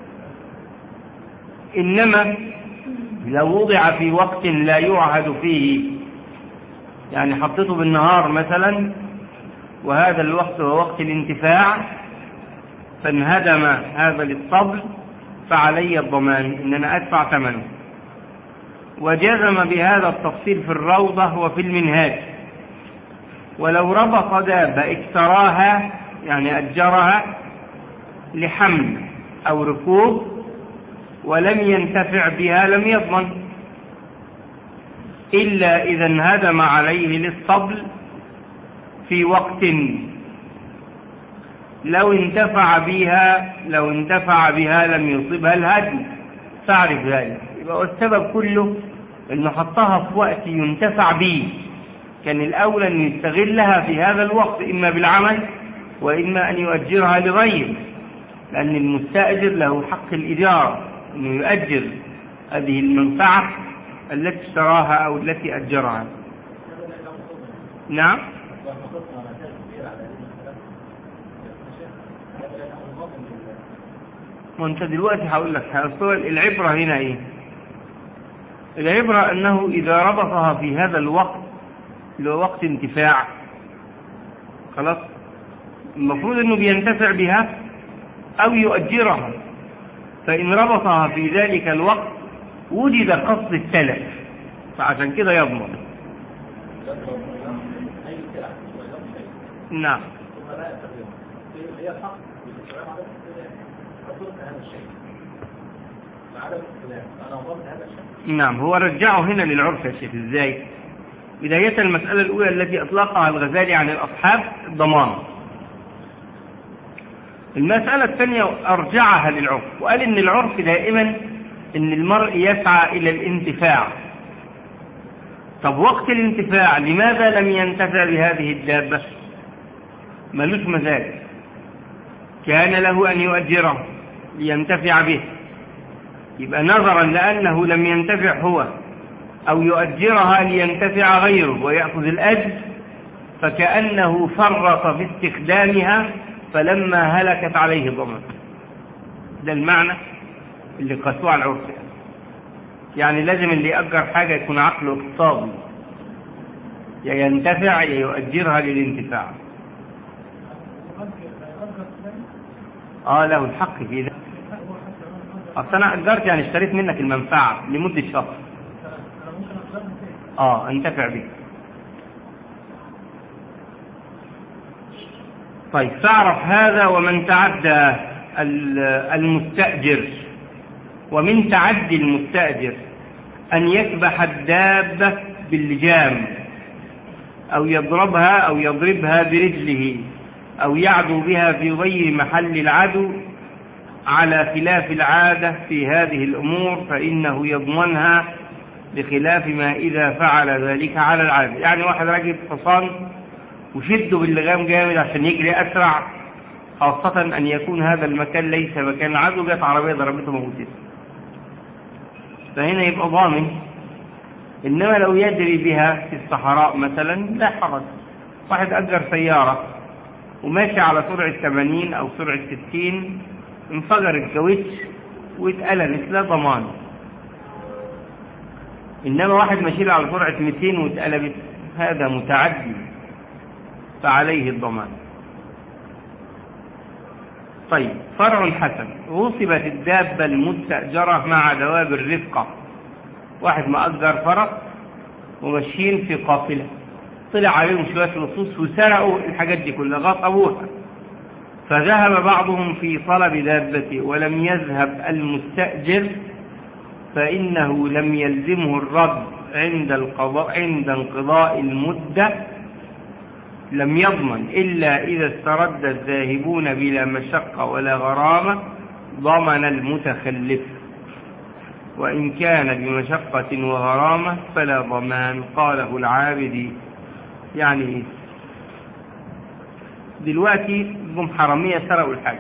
إنما لو وضع في وقت لا يعهد فيه يعني حطيته بالنهار مثلا وهذا الوقت هو وقت الانتفاع فانهدم هذا الاسطبل فعلي الضمان ان انا ادفع ثمنه وجزم بهذا التفصيل في الروضة وفي المنهاج ولو ربط دابة اكتراها يعني أجرها لحمل أو ركوب ولم ينتفع بها لم يضمن إلا إذا انهدم عليه للصبل في وقت لو انتفع بها لو انتفع بها لم يصبها الهدم تعرف ذلك يبقى السبب كله انه حطها في وقت ينتفع به كان الاولى ان يستغلها في هذا الوقت اما بالعمل واما ان يؤجرها لغيره لان المستاجر له حق الاجاره انه يؤجر هذه المنفعه التي اشتراها او التي اجرها نعم ما انت دلوقتي هقول لك اصل العبره هنا ايه العبره انه اذا ربطها في هذا الوقت اللي هو وقت انتفاع خلاص المفروض انه بينتفع بها او يؤجرها فان ربطها في ذلك الوقت وجد قصد التلف فعشان كده يضمن نعم هي الحق رفضت هذا الشيء عدم الاختلاف انا رفضت هذا الشيء نعم هو رجعه هنا للعرف يا شيخ ازاي بداية المسألة الأولى التي أطلقها الغزالي عن الأصحاب الضمان المسألة الثانية أرجعها للعرف وقال إن العرف دائما إن المرء يسعى إلى الانتفاع طب وقت الانتفاع لماذا لم ينتفع بهذه الدابة ملوش مزاج كان له أن يؤجره لينتفع به يبقى نظرا لأنه لم ينتفع هو أو يؤجرها لينتفع غيره ويأخذ الأجر فكأنه فرط في استخدامها فلما هلكت عليه ضمان ده المعنى اللي قاسوه على العرف يعني لازم اللي يأجر حاجة يكون عقله اقتصادي يا ينتفع يا يؤجرها للانتفاع اه له الحق في ذلك اصل انا اجرت يعني اشتريت منك المنفعه لمده شهر اه انتفع بك طيب فاعرف هذا ومن تعدى المستأجر ومن تعدي المستأجر أن يكبح الدابة باللجام أو يضربها أو يضربها برجله أو يعدو بها في غير محل العدو على خلاف العادة في هذه الأمور فإنه يضمنها بخلاف ما إذا فعل ذلك على العادة يعني واحد راكب حصان وشده باللغام جامد عشان يجري أسرع خاصة أن يكون هذا المكان ليس مكان عدو جت عربية ضربته موتته فهنا يبقى ضامن إنما لو يجري بها في الصحراء مثلا لا حرج واحد أجر سيارة وماشي على سرعة 80 أو سرعة 60 انفجر الكاوتش واتقلبت لا ضمان إنما واحد ماشي على سرعة 200 واتقلبت هذا متعدي فعليه الضمان طيب فرع حسن غصبت الدابة المستأجرة مع دواب الرفقة واحد مأجر فرس وماشيين في قافلة طلع عليهم شوية لصوص وسرقوا الحاجات دي كلها غصبوها فذهب بعضهم في طلب دابته ولم يذهب المستأجر فإنه لم يلزمه الرد عند القضاء عند انقضاء المدة لم يضمن إلا إذا استرد الذاهبون بلا مشقة ولا غرامة ضمن المتخلف وإن كان بمشقة وغرامة فلا ضمان قاله العابدي يعني دلوقتي جم حرامية سرقوا الحاجة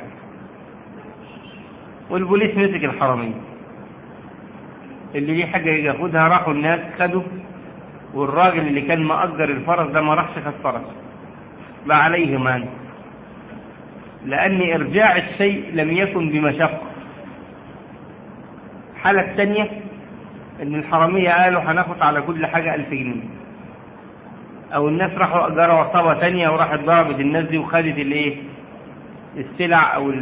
والبوليس مسك الحرامية اللي ليه حاجة ياخدها راحوا الناس خدوا والراجل اللي كان مأجر الفرس ده ما راحش خد فرس بقى عليه مان لأن إرجاع الشيء لم يكن بمشقة الحالة الثانية إن الحرامية قالوا هناخد على كل حاجة ألف جنيه أو الناس راحوا أجروا عصابة تانية وراحت ضربت الناس دي وخدت الإيه؟ السلع أو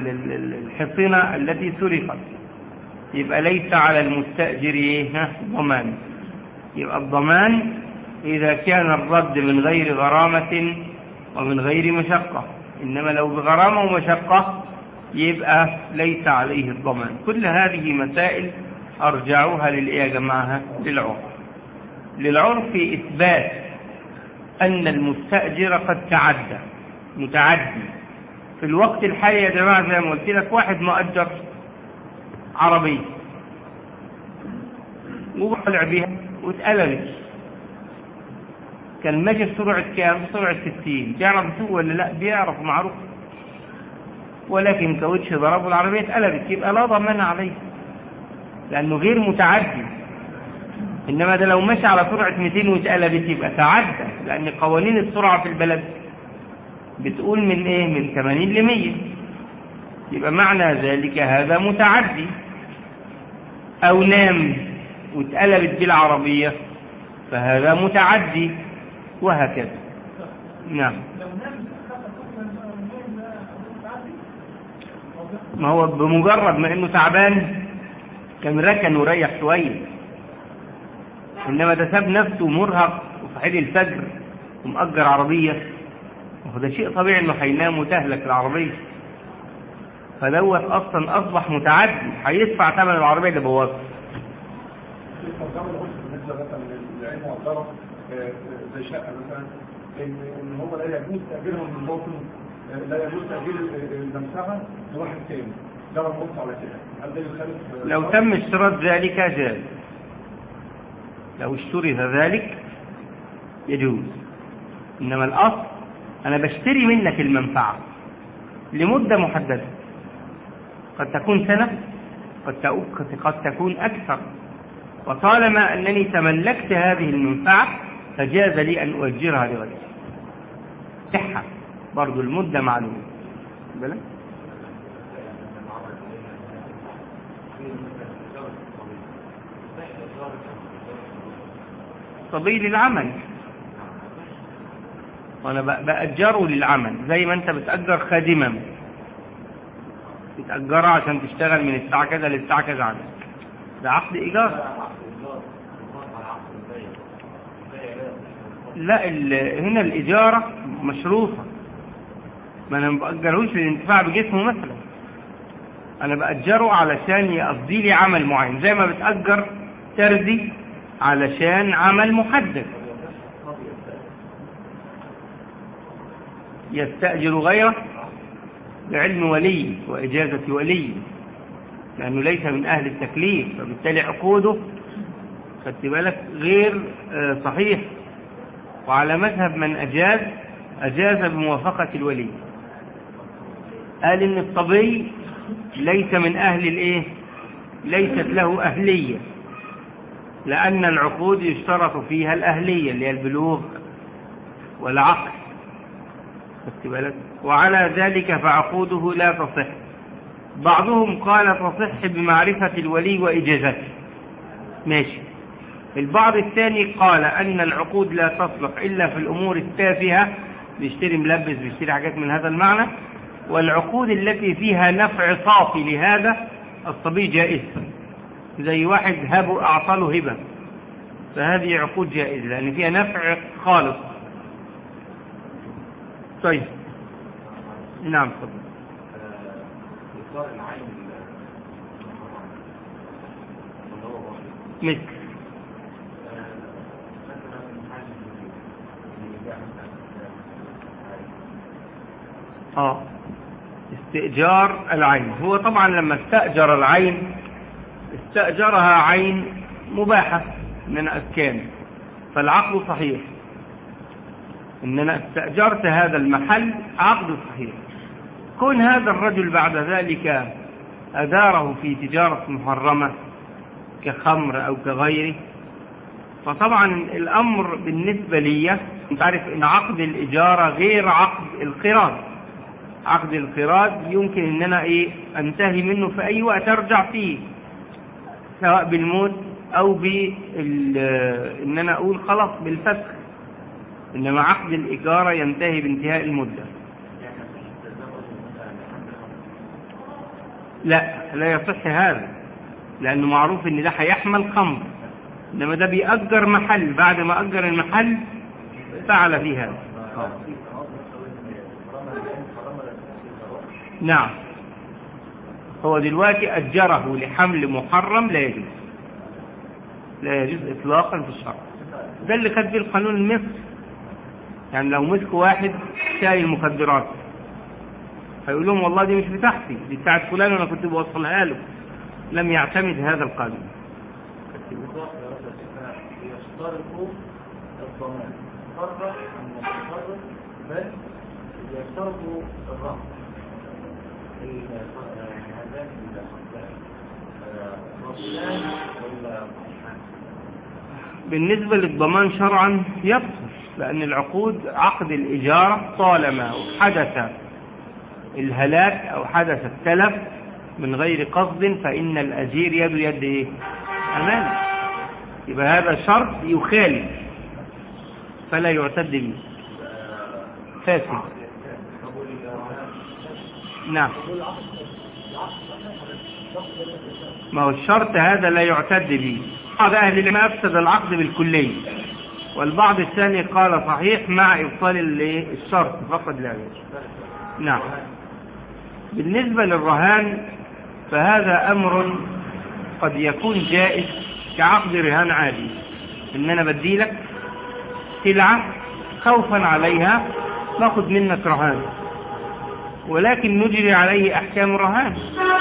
الحصينة التي سرقت يبقى ليس على المستأجر إيه؟ ضمان يبقى الضمان إذا كان الرد من غير غرامة ومن غير مشقة إنما لو بغرامة ومشقة يبقى ليس عليه الضمان كل هذه مسائل أرجعوها للإيه يا جماعة للعرف للعرف إثبات أن المستأجر قد تعدى متعدي في الوقت الحالي يا جماعة زي ما قلت لك واحد مؤجر عربية وطلع بيها واتقلبت كان ماشي بسرعة كام؟ بسرعة 60 بيعرف يسوق ولا لا؟ بيعرف معروف ولكن كاوتش ضربه العربية اتقلبت يبقى لا ضمان عليه لأنه غير متعدي إنما ده لو مشى على سرعة 200 واتقلبت يبقى تعدى لأن قوانين السرعة في البلد بتقول من إيه؟ من 80 ل 100 يبقى معنى ذلك هذا متعدي أو نام واتقلبت بيه العربية فهذا متعدي وهكذا نعم لو نام خفف ما هو بمجرد ما انه تعبان كان ركن وريح شويه انما ده ساب نفسه مرهق وصحيح الفجر ومأجر عربيه وهو ده شيء طبيعي انه هينام وتهلك العربيه فدوت اصلا اصبح متعدي هيدفع ثمن العربيه اللي بوظها الترجمه اللي قلت بالنسبه مثلا للعين مؤجره آه، زي شقه مثلا ان ان هو لا يجوز تاجيرها من باطن آه، لا يجوز تاجير المنفعه لواحد تاني ده بنبص على كده هل ده يخالف آه، لو الشرع؟ تم اشتراط ذلك جاز لو اشترط ذلك يجوز انما الاصل انا بشتري منك المنفعه لمده محدده قد تكون سنه قد تكون قد تكون اكثر وطالما انني تملكت هذه المنفعه فجاز لي ان اؤجرها لغيري صحه برضو المده معلومه بالك صبي للعمل وانا ب- بأجره للعمل زي ما انت بتأجر خادما بتأجرها عشان تشتغل من الساعة كذا للساعة كذا عندك ده عقد إيجار لا ال- هنا الإجارة مشروطة ما أنا ما بأجرهوش للانتفاع بجسمه مثلا أنا بأجره علشان يقضي لي عمل معين زي ما بتأجر ترزي علشان عمل محدد يستأجر غيره بعلم ولي وإجازة ولي لأنه ليس من أهل التكليف فبالتالي عقوده خدت بالك غير آه، صحيح وعلى مذهب من أجاز أجاز بموافقة الولي قال إن الصبي ليس من أهل الإيه ليست له أهلية لأن العقود يشترط فيها الأهلية اللي هي البلوغ والعقل خدت بالك وعلى ذلك فعقوده لا تصح بعضهم قال تصح بمعرفة الولي وإجازته ماشي البعض الثاني قال أن العقود لا تصلح إلا في الأمور التافهة بيشتري ملبس بيشتري حاجات من هذا المعنى والعقود التي فيها نفع صافي لهذا الصبي جائز زي واحد هبه أعطى له هبة فهذه عقود جائزة لأن فيها نفع خالص طيب نعم تفضل إصدار العين مثل اه استئجار العين هو طبعا لما استأجر العين استأجرها عين مباحة من أسكان فالعقد صحيح إن أنا استأجرت هذا المحل عقد صحيح كون هذا الرجل بعد ذلك أداره في تجارة محرمة كخمر أو كغيره فطبعا الأمر بالنسبة لي أنت عارف إن عقد الإجارة غير عقد القراض عقد القراض يمكن إن أنا إيه أنتهي منه في أي وقت أرجع فيه سواء بالموت أو بال إن أنا أقول خلاص بالفسخ إنما عقد الإجارة ينتهي بانتهاء المدة لا لا يصح هذا لأنه معروف إن ده هيحمل خمر إنما ده بيأجر محل بعد ما أجر المحل فعل في هذا آه. نعم هو دلوقتي أجره لحمل محرم لا يجوز لا يجوز إطلاقا في الشرع ده اللي خد بيه القانون المصري يعني لو مسكوا واحد شاي المخدرات هيقول لهم والله دي مش بتاعتي دي بتاعت فلان وانا كنت بوصلها له لم يعتمد هذا القانون يشترط الضمان فرق من المتصرف بل يشترط الرهن هذان رسولان ولا صحيحان بالنسبة للضمان شرعا يبطل لأن العقود عقد الإجارة طالما حدث الهلاك أو حدث التلف من غير قصد فإن الأجير يد يد إيه؟ أمانة يبقى هذا شرط يخالف فلا يعتد به فاسد نعم ما هو الشرط هذا لا يعتد به بعض أهل العلم أفسد العقد بالكلية والبعض الثاني قال صحيح مع إبطال ال- الشرط فقط لا غير نعم بالنسبة للرهان فهذا أمر قد يكون جائز كعقد رهان عادي إن أنا بدي لك سلعة خوفا عليها باخد منك رهان ولكن نجري عليه أحكام الرهان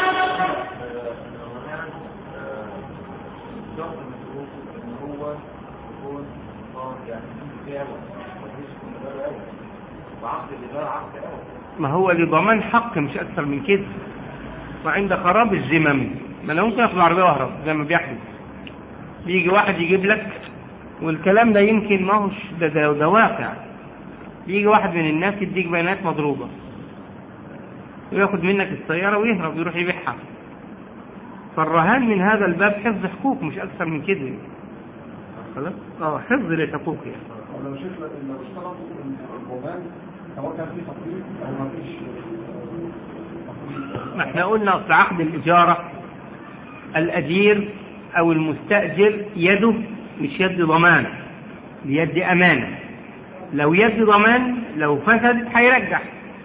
الشرط المفروض ان هو يكون اه يعني في كتابه مفيش كتابه اول وعقد الاداره عقد اول ما هو لضمان حق مش أكثر من كده وعند خراب الذمم ما أنا ممكن أخذ العربية وأهرب زي ما بيحدث بيجي واحد يجيب لك والكلام ده يمكن ما هوش ده, ده, ده واقع بيجي واحد من الناس يديك بيانات مضروبة وياخد منك السيارة ويهرب يروح يبيعها فالرهان من هذا الباب حفظ حقوق مش أكثر من كده خلاص اه حفظ للحقوق يعني ولو شيخ لو اشترطوا ان الضمان سواء كان في تقريب او ما فيش تقريب ما احنا قلنا اصل عقد الإجارة الأجير أو المستأجر يده مش يد ضمان بيد أمانة لو يد ضمان لو فسدت هيرجع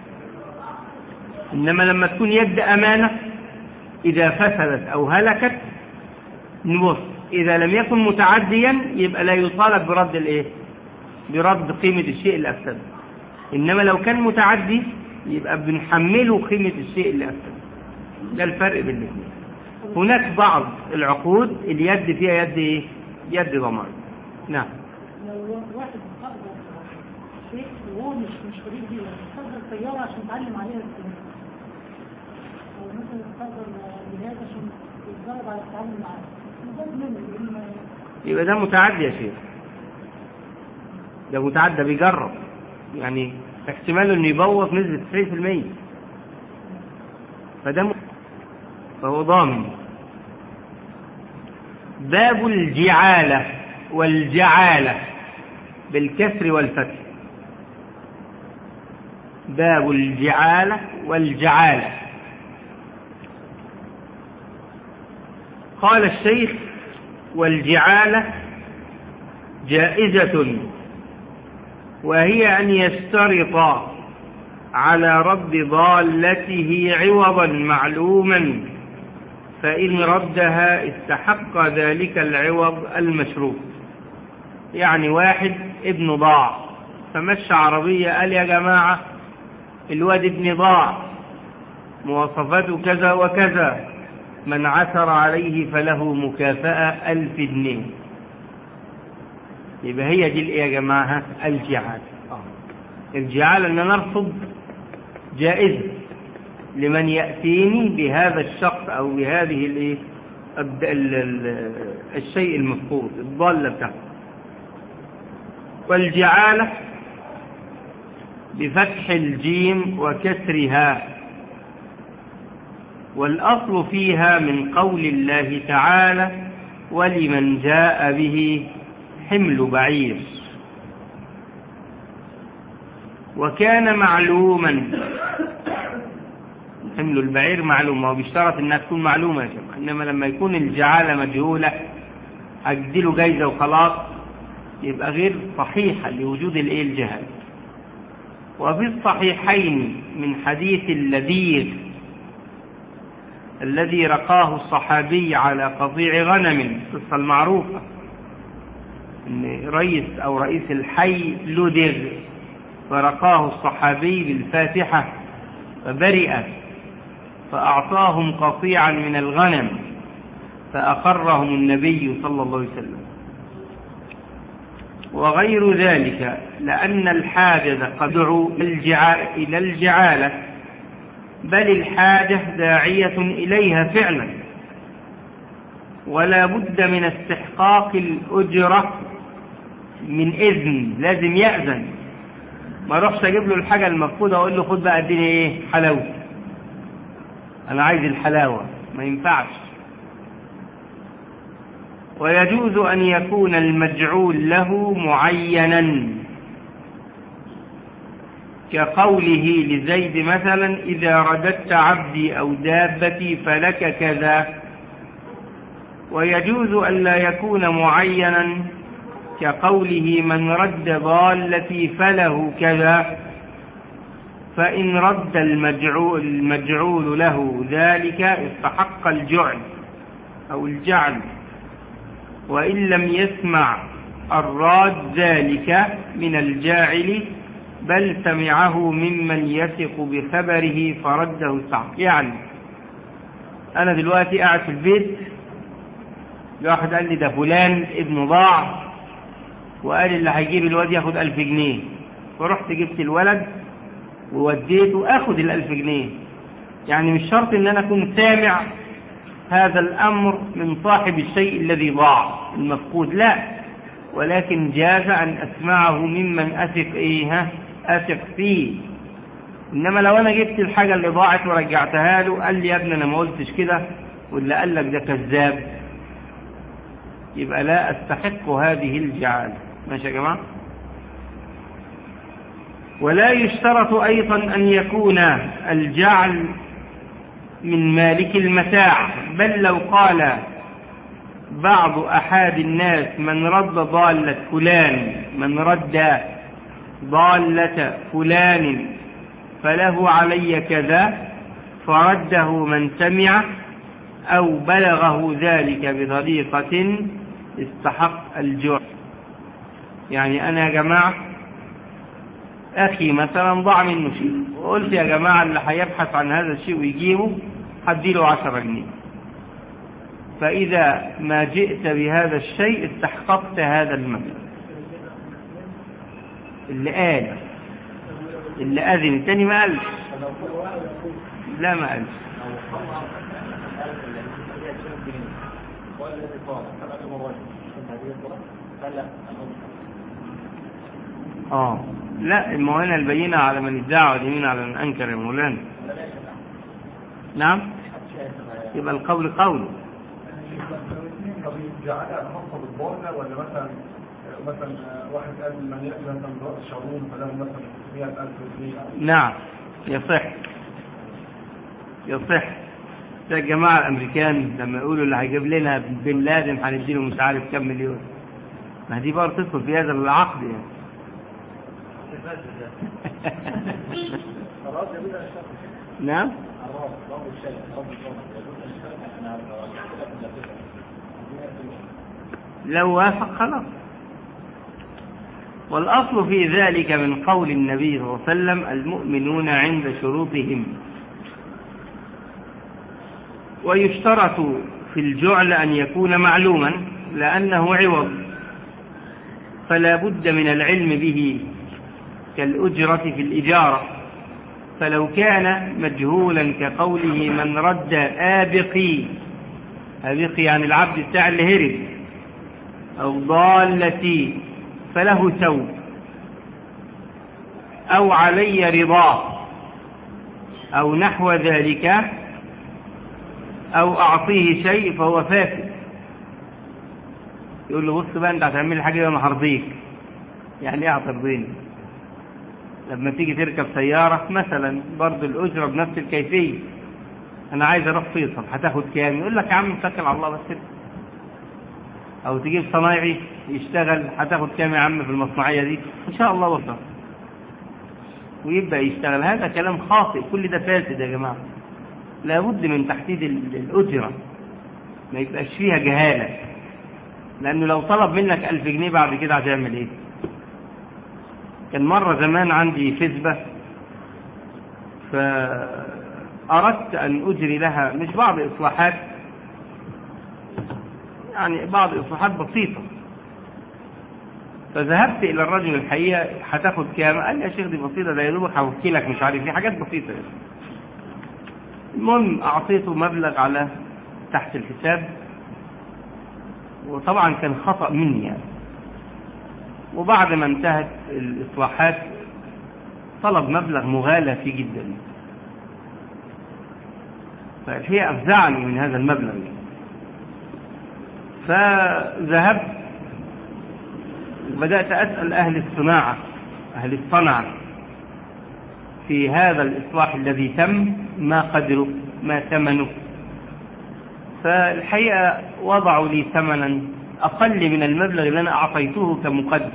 إنما لما تكون يد أمانة إذا فسدت أو هلكت نبص إذا لم يكن متعديا يبقى لا يطالب برد الإيه؟ برد قيمة الشيء اللي أفسده إنما لو كان متعدي يبقى بنحمله قيمة الشيء اللي أفسده ده الفرق بين الاثنين هناك بعض العقود اليد فيها يد إيه؟ يد ضمان نعم لو واحد مستقبل شيء وهو مش مش خريج دي مستقبل سيارة عشان يتعلم عليها السنة أو مثلا مستقبل جهاز عشان يتدرب على التعامل معاه ده منه لأن يبقى ده متعدي يا شيخ ده متعدى بيجرب يعني احتمال انه يبوظ نسبة 90% فده م... فهو ضامن باب الجعالة والجعالة بالكسر والفتح باب الجعالة والجعالة قال الشيخ والجعالة جائزة وهي أن يشترط على رد ضالته عوضا معلوما فإن ردها استحق ذلك العوض المشروط يعني واحد ابن ضاع فمشى عربية قال يا جماعة الواد ابن ضاع مواصفاته كذا وكذا من عثر عليه فله مكافأة ألف جنيه يبقى هي دي الايه يا جماعة الجعالة الجعالة ان نرفض جائزة لمن يأتيني بهذا الشخص او بهذه الايه الد- ال- ال- الشيء المفقود الضالة بتاعته والجعالة بفتح الجيم وكسرها والأصل فيها من قول الله تعالى ولمن جاء به حمل بعير وكان معلوما حمل البعير معلوم هو بيشترط انها تكون معلومة يا جماعة انما لما يكون الجعالة مجهولة أجدله جايزة وخلاص يبقى غير صحيحة لوجود الايه الجهل وفي الصحيحين من حديث اللذيذ الذي رقاه الصحابي على قطيع غنم القصة المعروفة ان رئيس او رئيس الحي لدغ فرقاه الصحابي بالفاتحة فبرئ فأعطاهم قطيعا من الغنم فأقرهم النبي صلى الله عليه وسلم وغير ذلك لأن الحاجة قد دعوا إلى الجعالة بل الحاجة داعية إليها فعلا ولا بد من استحقاق الأجرة من إذن لازم يأذن ما اروحش اجيب له الحاجة المفقودة واقول له خد بقى اديني ايه حلاوة انا عايز الحلاوة ما ينفعش ويجوز ان يكون المجعول له معينا كقوله لزيد مثلا اذا رددت عبدي او دابتي فلك كذا ويجوز ان لا يكون معينا كقوله من رد ضالتي فله كذا فإن رد المجعول, المجعول له ذلك استحق الجعل أو الجعل وإن لم يسمع الراد ذلك من الجاعل بل سمعه ممن يثق بخبره فرده استحق يعني أنا دلوقتي قاعد في البيت واحد قال لي ده فلان ابنه ضاع وقال اللي هيجيب الواد ياخد ألف جنيه فرحت جبت الولد ووديته اخد الألف جنيه يعني مش شرط ان انا اكون سامع هذا الامر من صاحب الشيء الذي ضاع المفقود لا ولكن جاز ان اسمعه ممن اثق ايه اثق فيه انما لو انا جبت الحاجة اللي ضاعت ورجعتها له قال لي يا ابني انا ما قلتش كده واللي قال لك ده كذاب يبقى لا استحق هذه الجعالة ماشي يا جماعه ولا يشترط أيضا أن يكون الجعل من مالك المتاع بل لو قال بعض أحد الناس من رد ضالة فلان من رد ضالة فلان فله علي كذا فرده من سمع أو بلغه ذلك بطريقة استحق الجوع يعني أنا يا جماعة أخي مثلا ضاع منه شيء وقلت يا جماعة اللي هيبحث عن هذا الشيء ويجيبه هديله عشرة جنيه فإذا ما جئت بهذا الشيء استحققت هذا المبلغ اللي قال اللي أذن التاني ما قالش لا ما قالش اه لا ما هو هنا البينة على من ادعى واليمين على من انكر يا مولانا نعم يبقى القول قول طب جعلها خاصة بالضالة ولا مثلا مثلا واحد قال من يأتي مثلا رأس شارون فله مثلا 100000 جنيه نعم يصح يصح ده الجماعة الأمريكان لما يقولوا اللي هيجيب لنا بن لادن هنديله مش عارف كم مليون ما دي برضه تدخل في هذا العقد يعني نعم لو وافق خلاص والأصل في ذلك من قول النبي صلى الله عليه وسلم المؤمنون عند شروطهم ويشترط في الجعل أن يكون معلوما لأنه عوض فلا بد من العلم به كالأجرة في الإجارة فلو كان مجهولا كقوله من رد آبقي آبقي عن العبد بتاع اللي هرب أو ضالتي فله ثوب أو علي رضاه أو نحو ذلك أو أعطيه شيء فهو فاسد يقول له بص بقى أنت هتعمل حاجة دي أنا هرضيك يعني إيه هترضيني لما تيجي تركب سيارة مثلا برضه الأجرة بنفس الكيفية أنا عايز أروح فيصل هتاخد كام يقول لك يا عم اتكل على الله بس كده او تجيب صنايعي يشتغل هتاخد كام يا عم في المصنعيه دي ان شاء الله وصل ويبدا يشتغل هذا كلام خاطئ كل ده فاسد يا جماعه لابد من تحديد ال- الاجره ما يبقاش فيها جهاله لانه لو طلب منك ألف جنيه بعد كده هتعمل ايه كان مره زمان عندي فزبه فأردت أن أجري لها مش بعض إصلاحات يعني بعض إصلاحات بسيطة فذهبت إلى الرجل الحقيقة هتاخد كام؟ قال لي يا شيخ دي بسيطة ده يا دوبك هوكي لك مش عارف ايه حاجات بسيطة يعني. المهم أعطيته مبلغ على تحت الحساب وطبعا كان خطأ مني يعني وبعد ما انتهت الإصلاحات طلب مبلغ مغالى فيه جدا فالحقيقة أفزعني من هذا المبلغ فذهبت وبدأت أسأل أهل الصناعة أهل الصنعة في هذا الإصلاح الذي تم ما قدره ما ثمنه فالحقيقة وضعوا لي ثمنا أقل من المبلغ اللي أنا أعطيته كمقدم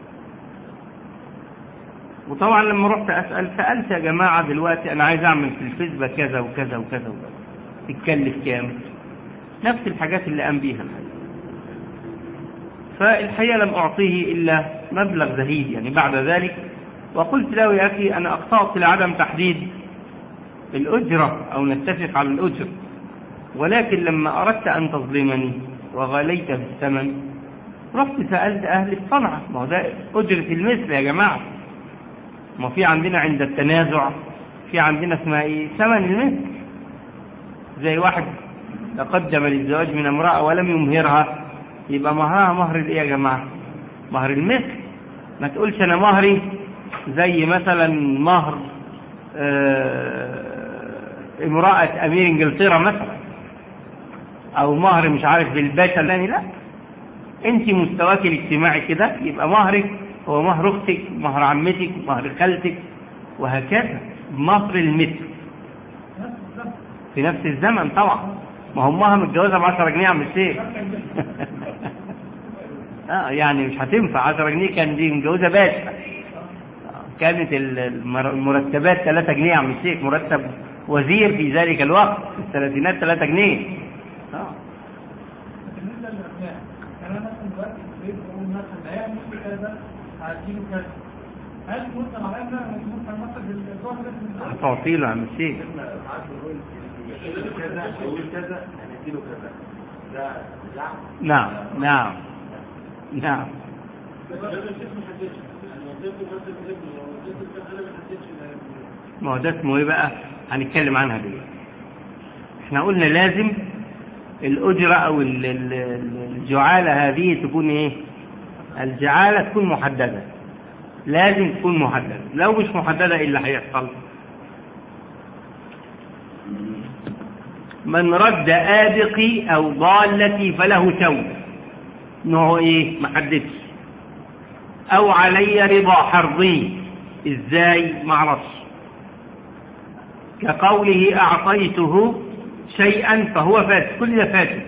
وطبعا لما رحت أسأل سألت يا جماعة دلوقتي أنا عايز أعمل في الفيسبا كذا وكذا وكذا وكذا تتكلف كام نفس الحاجات اللي قام بيها الحقيقة فالحقيقة لم أعطيه إلا مبلغ زهيد يعني بعد ذلك وقلت له يا أخي أنا أخطأت لعدم تحديد الأجرة أو نتفق على الأجرة ولكن لما أردت أن تظلمني وغليت بالثمن رحت سألت أهل الصنعة ما هو ده أجرة المثل يا جماعة ما في عندنا عند التنازع في عندنا اسمها ايه ثمن المثل زي واحد تقدم للزواج من امرأة ولم يمهرها يبقى مهرها مهر الايه يا جماعة مهر المثل ما تقولش انا مهري زي مثلا مهر آه امرأة امير انجلترا مثلا او مهر مش عارف بالباشا الثاني لا انت مستواك الاجتماعي كده يبقى مهرك هو مهر اختك مهر عمتك مهر خالتك وهكذا مهر المثل في نفس الزمن طبعا ما همها متجوزه ب 10 جنيه عم الشيخ اه يعني مش هتنفع 10 جنيه كان دي متجوزه باشا كانت المر- المرتبات 3 جنيه يا عم الشيخ مرتب وزير في ذلك الوقت في الثلاثينات 3 جنيه اه بالنسبه للابناء انا مثلا دلوقتي في البيت بقول مثلا هيعمل لي كذا هديله كذا هل مرتب على الابناء ولا مرتب مثلا بالزوج ده هتعطي له يا عم الشيخ كذا اقول كذا هنديله كذا ده زعم نعم نعم نعم ما هو ده اسمه ايه بقى هنتكلم عنها دلوقتي احنا قلنا لازم الأجرة أو ال- ال- ال- الجعالة هذه تكون ايه الجعالة تكون محددة لازم تكون محددة لو مش محددة ايه اللي هيحصل من رد آدقي أو ضالتي فله توبة نوعه ايه محددش أو علي رضا حرضي ازاي معرفش كقوله أعطيته شيئا فهو فاسد كل ده فاسد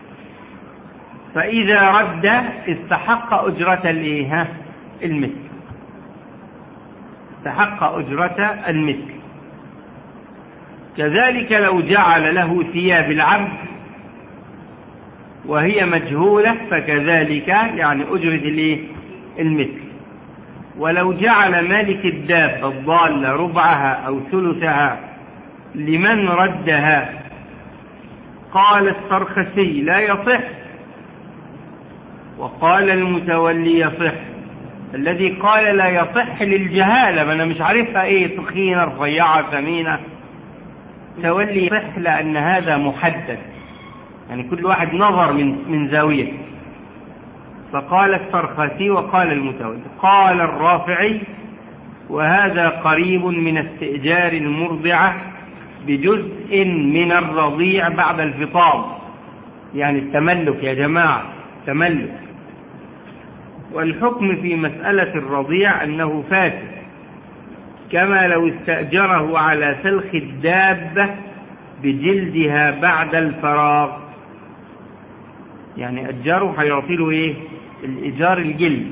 فإذا رد استحق أجرة الإيه ها؟ المثل استحق أجرة المثل كذلك لو جعل له ثياب العبد وهي مجهولة فكذلك يعني أجرة الإيه؟ المثل ولو جعل مالك الدابة الضالة ربعها أو ثلثها لمن ردها قال السرخسي لا يصح وقال المتولي يصح الذي قال لا يصح للجهالة ما أنا مش عارفها إيه تخينة رفيعة ثمينة تولي يصح لأن هذا محدد يعني كل واحد نظر من من زاوية فقال السرخسي وقال المتولي قال الرافعي وهذا قريب من استئجار المرضعة بجزء من الرضيع بعد الفطام يعني التملك يا جماعة تملك والحكم في مسألة الرضيع أنه فاسد كما لو استأجره على سلخ الدابة بجلدها بعد الفراغ يعني أجره هيعطي له إيه الإيجار الجلد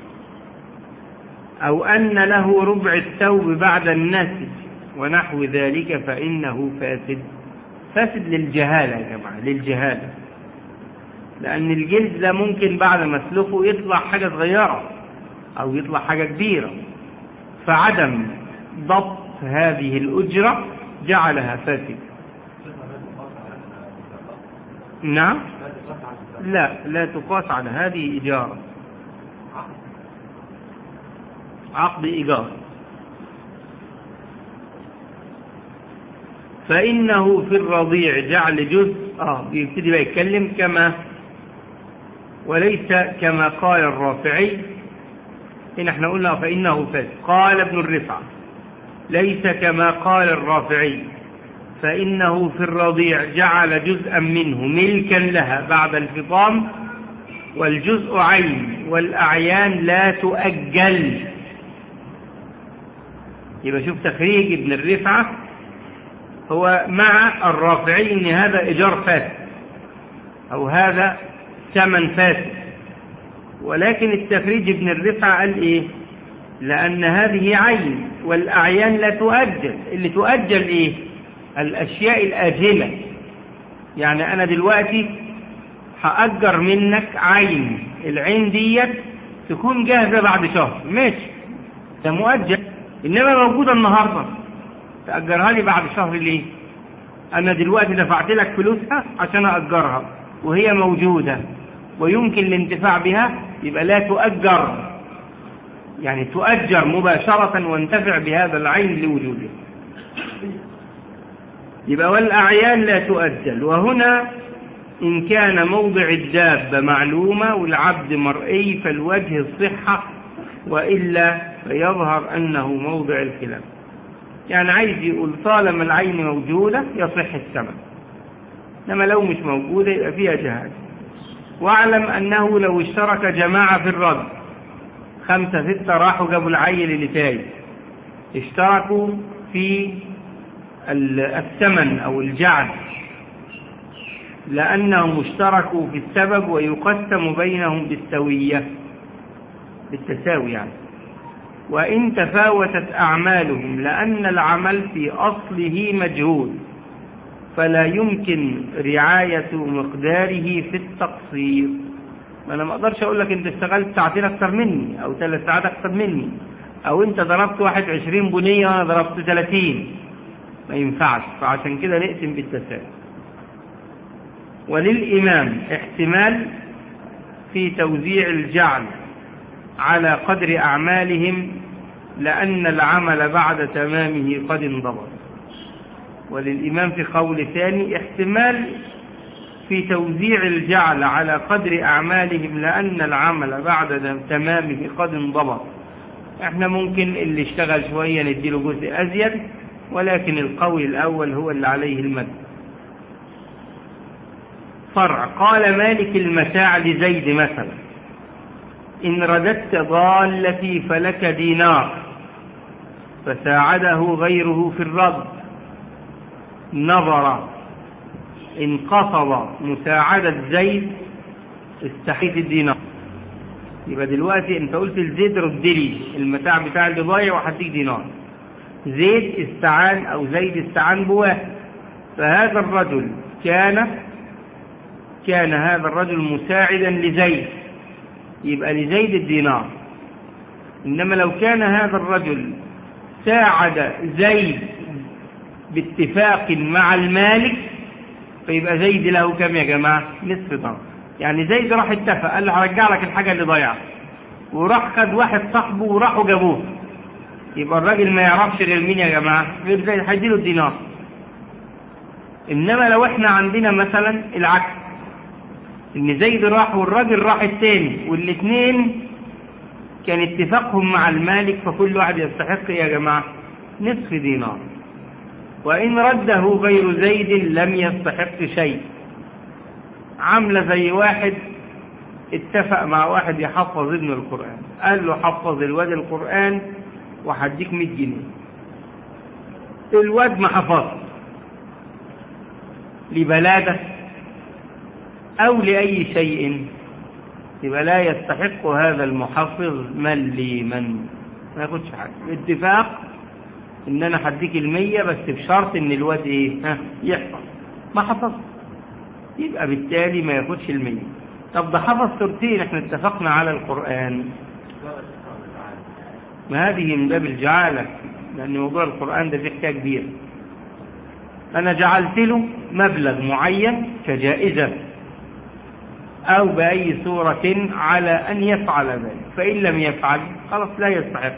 أو أن له ربع الثوب بعد النسج ونحو ذلك فإنه فاسد فاسد للجهالة يا جماعة للجهالة لأن الجلد ده ممكن بعد ما اسلخه يطلع حاجة صغيرة أو يطلع حاجة كبيرة فعدم ضبط هذه الأجرة جعلها فاسدة نعم لا لا تقاس على هذه إجارة عقد إيجار فإنه في الرضيع جعل جزء آه بيبتدي بقى يتكلم كما وليس كما قال الرافعي إن احنا قلنا فإنه فاسد قال ابن الرفعة ليس كما قال الرافعي فإنه في الرضيع جعل جزءا منه ملكا لها بعد الفطام والجزء عين والأعيان لا تؤجل يبقى شوف تخريج ابن الرفعة هو مع الرافعي ان هذا ايجار فاسد او هذا ثمن فاسد ولكن التخريج ابن الرفعة قال ايه لان هذه عين والاعيان لا تؤجل اللي تؤجل ايه الاشياء الاجلة يعني انا دلوقتي هأجر منك عين العين ديت تكون جاهزة بعد شهر ماشي ده مؤجل انما موجودة النهاردة تأجرها لي بعد شهر ليه انا دلوقتي دفعت لك فلوسها عشان أأجرها وهي موجودة ويمكن الانتفاع بها يبقى لا تؤجر يعني تؤجر مباشرة وانتفع بهذا العين لوجوده يبقى والأعيان لا تؤجل وهنا إن كان موضع الدابة معلومة والعبد مرئي فالوجه الصحة وإلا فيظهر أنه موضع الخلاف يعني عايز يقول طالما العين موجودة يصح الثمن إنما لو مش موجودة يبقى فيها جهاز واعلم أنه لو اشترك جماعة في الرد خمسة ستة راحوا جابوا العيل اللي تايه اشتركوا في الثمن أو الجعل لأنهم اشتركوا في السبب ويقسم بينهم بالسوية بالتساوي يعني وإن تفاوتت أعمالهم لأن العمل في أصله مجهول فلا يمكن رعاية مقداره في التقصير ما أنا ما أقدرش أقول لك أنت اشتغلت ساعتين أكثر مني أو ثلاث ساعات أكثر مني أو أنت ضربت واحد عشرين بنية وأنا ضربت ثلاثين ما ينفعش فعشان كده نقسم بالتساوي وللإمام احتمال في توزيع الجعل على قدر أعمالهم لأن العمل بعد تمامه قد انضبط وللإمام في قول ثاني احتمال في توزيع الجعل على قدر أعمالهم لأن العمل بعد تمامه قد انضبط احنا ممكن اللي اشتغل شوية نديله جزء أزيد ولكن القول الأول هو اللي عليه المد فرع قال مالك المتاع لزيد مثلا إن رددت ضالتي فلك دينار فساعده غيره في الرد نظر إن قصد مساعدة زيد استحيت الدينار يبقى دلوقتي انت قلت لزيد رد لي المتاع بتاع اللي ضايع وهديك دينار زيد استعان او زيد استعان بواحد فهذا الرجل كان كان هذا الرجل مساعدا لزيد يبقى لزيد الدينار إنما لو كان هذا الرجل ساعد زيد باتفاق مع المالك فيبقى زيد له كم يا جماعة نصف ضرب يعني زيد راح اتفق قال له هرجع لك الحاجة اللي ضيعها وراح خد واحد صاحبه وراحوا جابوه يبقى الراجل ما يعرفش غير مين يا جماعة غير زيد هيديله الدينار إنما لو احنا عندنا مثلا العكس ان زيد راح والراجل راح التاني والاثنين كان اتفاقهم مع المالك فكل واحد يستحق يا جماعة نصف دينار وإن رده غير زيد لم يستحق شيء عاملة زي واحد اتفق مع واحد يحفظ ابن القرآن قال له حفظ الواد القرآن وهديك 100 جنيه الواد ما حفظ لبلادة أو لأي شيء يبقى لا يستحق هذا المحفظ من لي من ما ياخدش حاجة اتفاق ان انا هديك المية بس بشرط ان الواد ايه ها يحفظ ما حفظ يبقى بالتالي ما ياخدش المية طب ده حفظ سورتين احنا اتفقنا على القرآن ما هذه من باب الجعالة لأن موضوع القرآن ده فيه حكاية كبيرة أنا جعلت له مبلغ معين كجائزة أو بأي صورة على أن يفعل ذلك فإن لم يفعل خلاص لا يستحق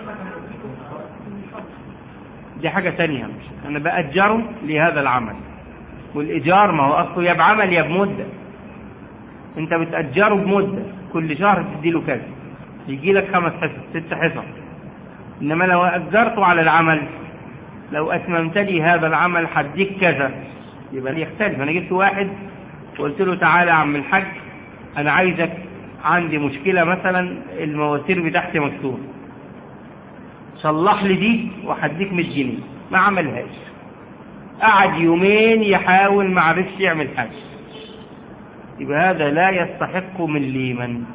دي حاجة تانية مش أنا بأجره لهذا العمل والإيجار ما هو أصله يا بعمل يا بمدة أنت بتأجره بمدة كل شهر تديله كذا يجي لك خمس حصص ست حصص إنما لو أجرته على العمل لو أتممت لي هذا العمل هديك كذا يبقى يختلف أنا جبت واحد وقلت له تعالى يا عم الحاج أنا عايزك عندي مشكلة مثلا المواسير بتاعتي مكسورة صلح لي دي وهديك 100 جنيه ما عملهاش قعد يومين يحاول ما عرفش يعمل حاجة يبقى هذا لا يستحق من ليمن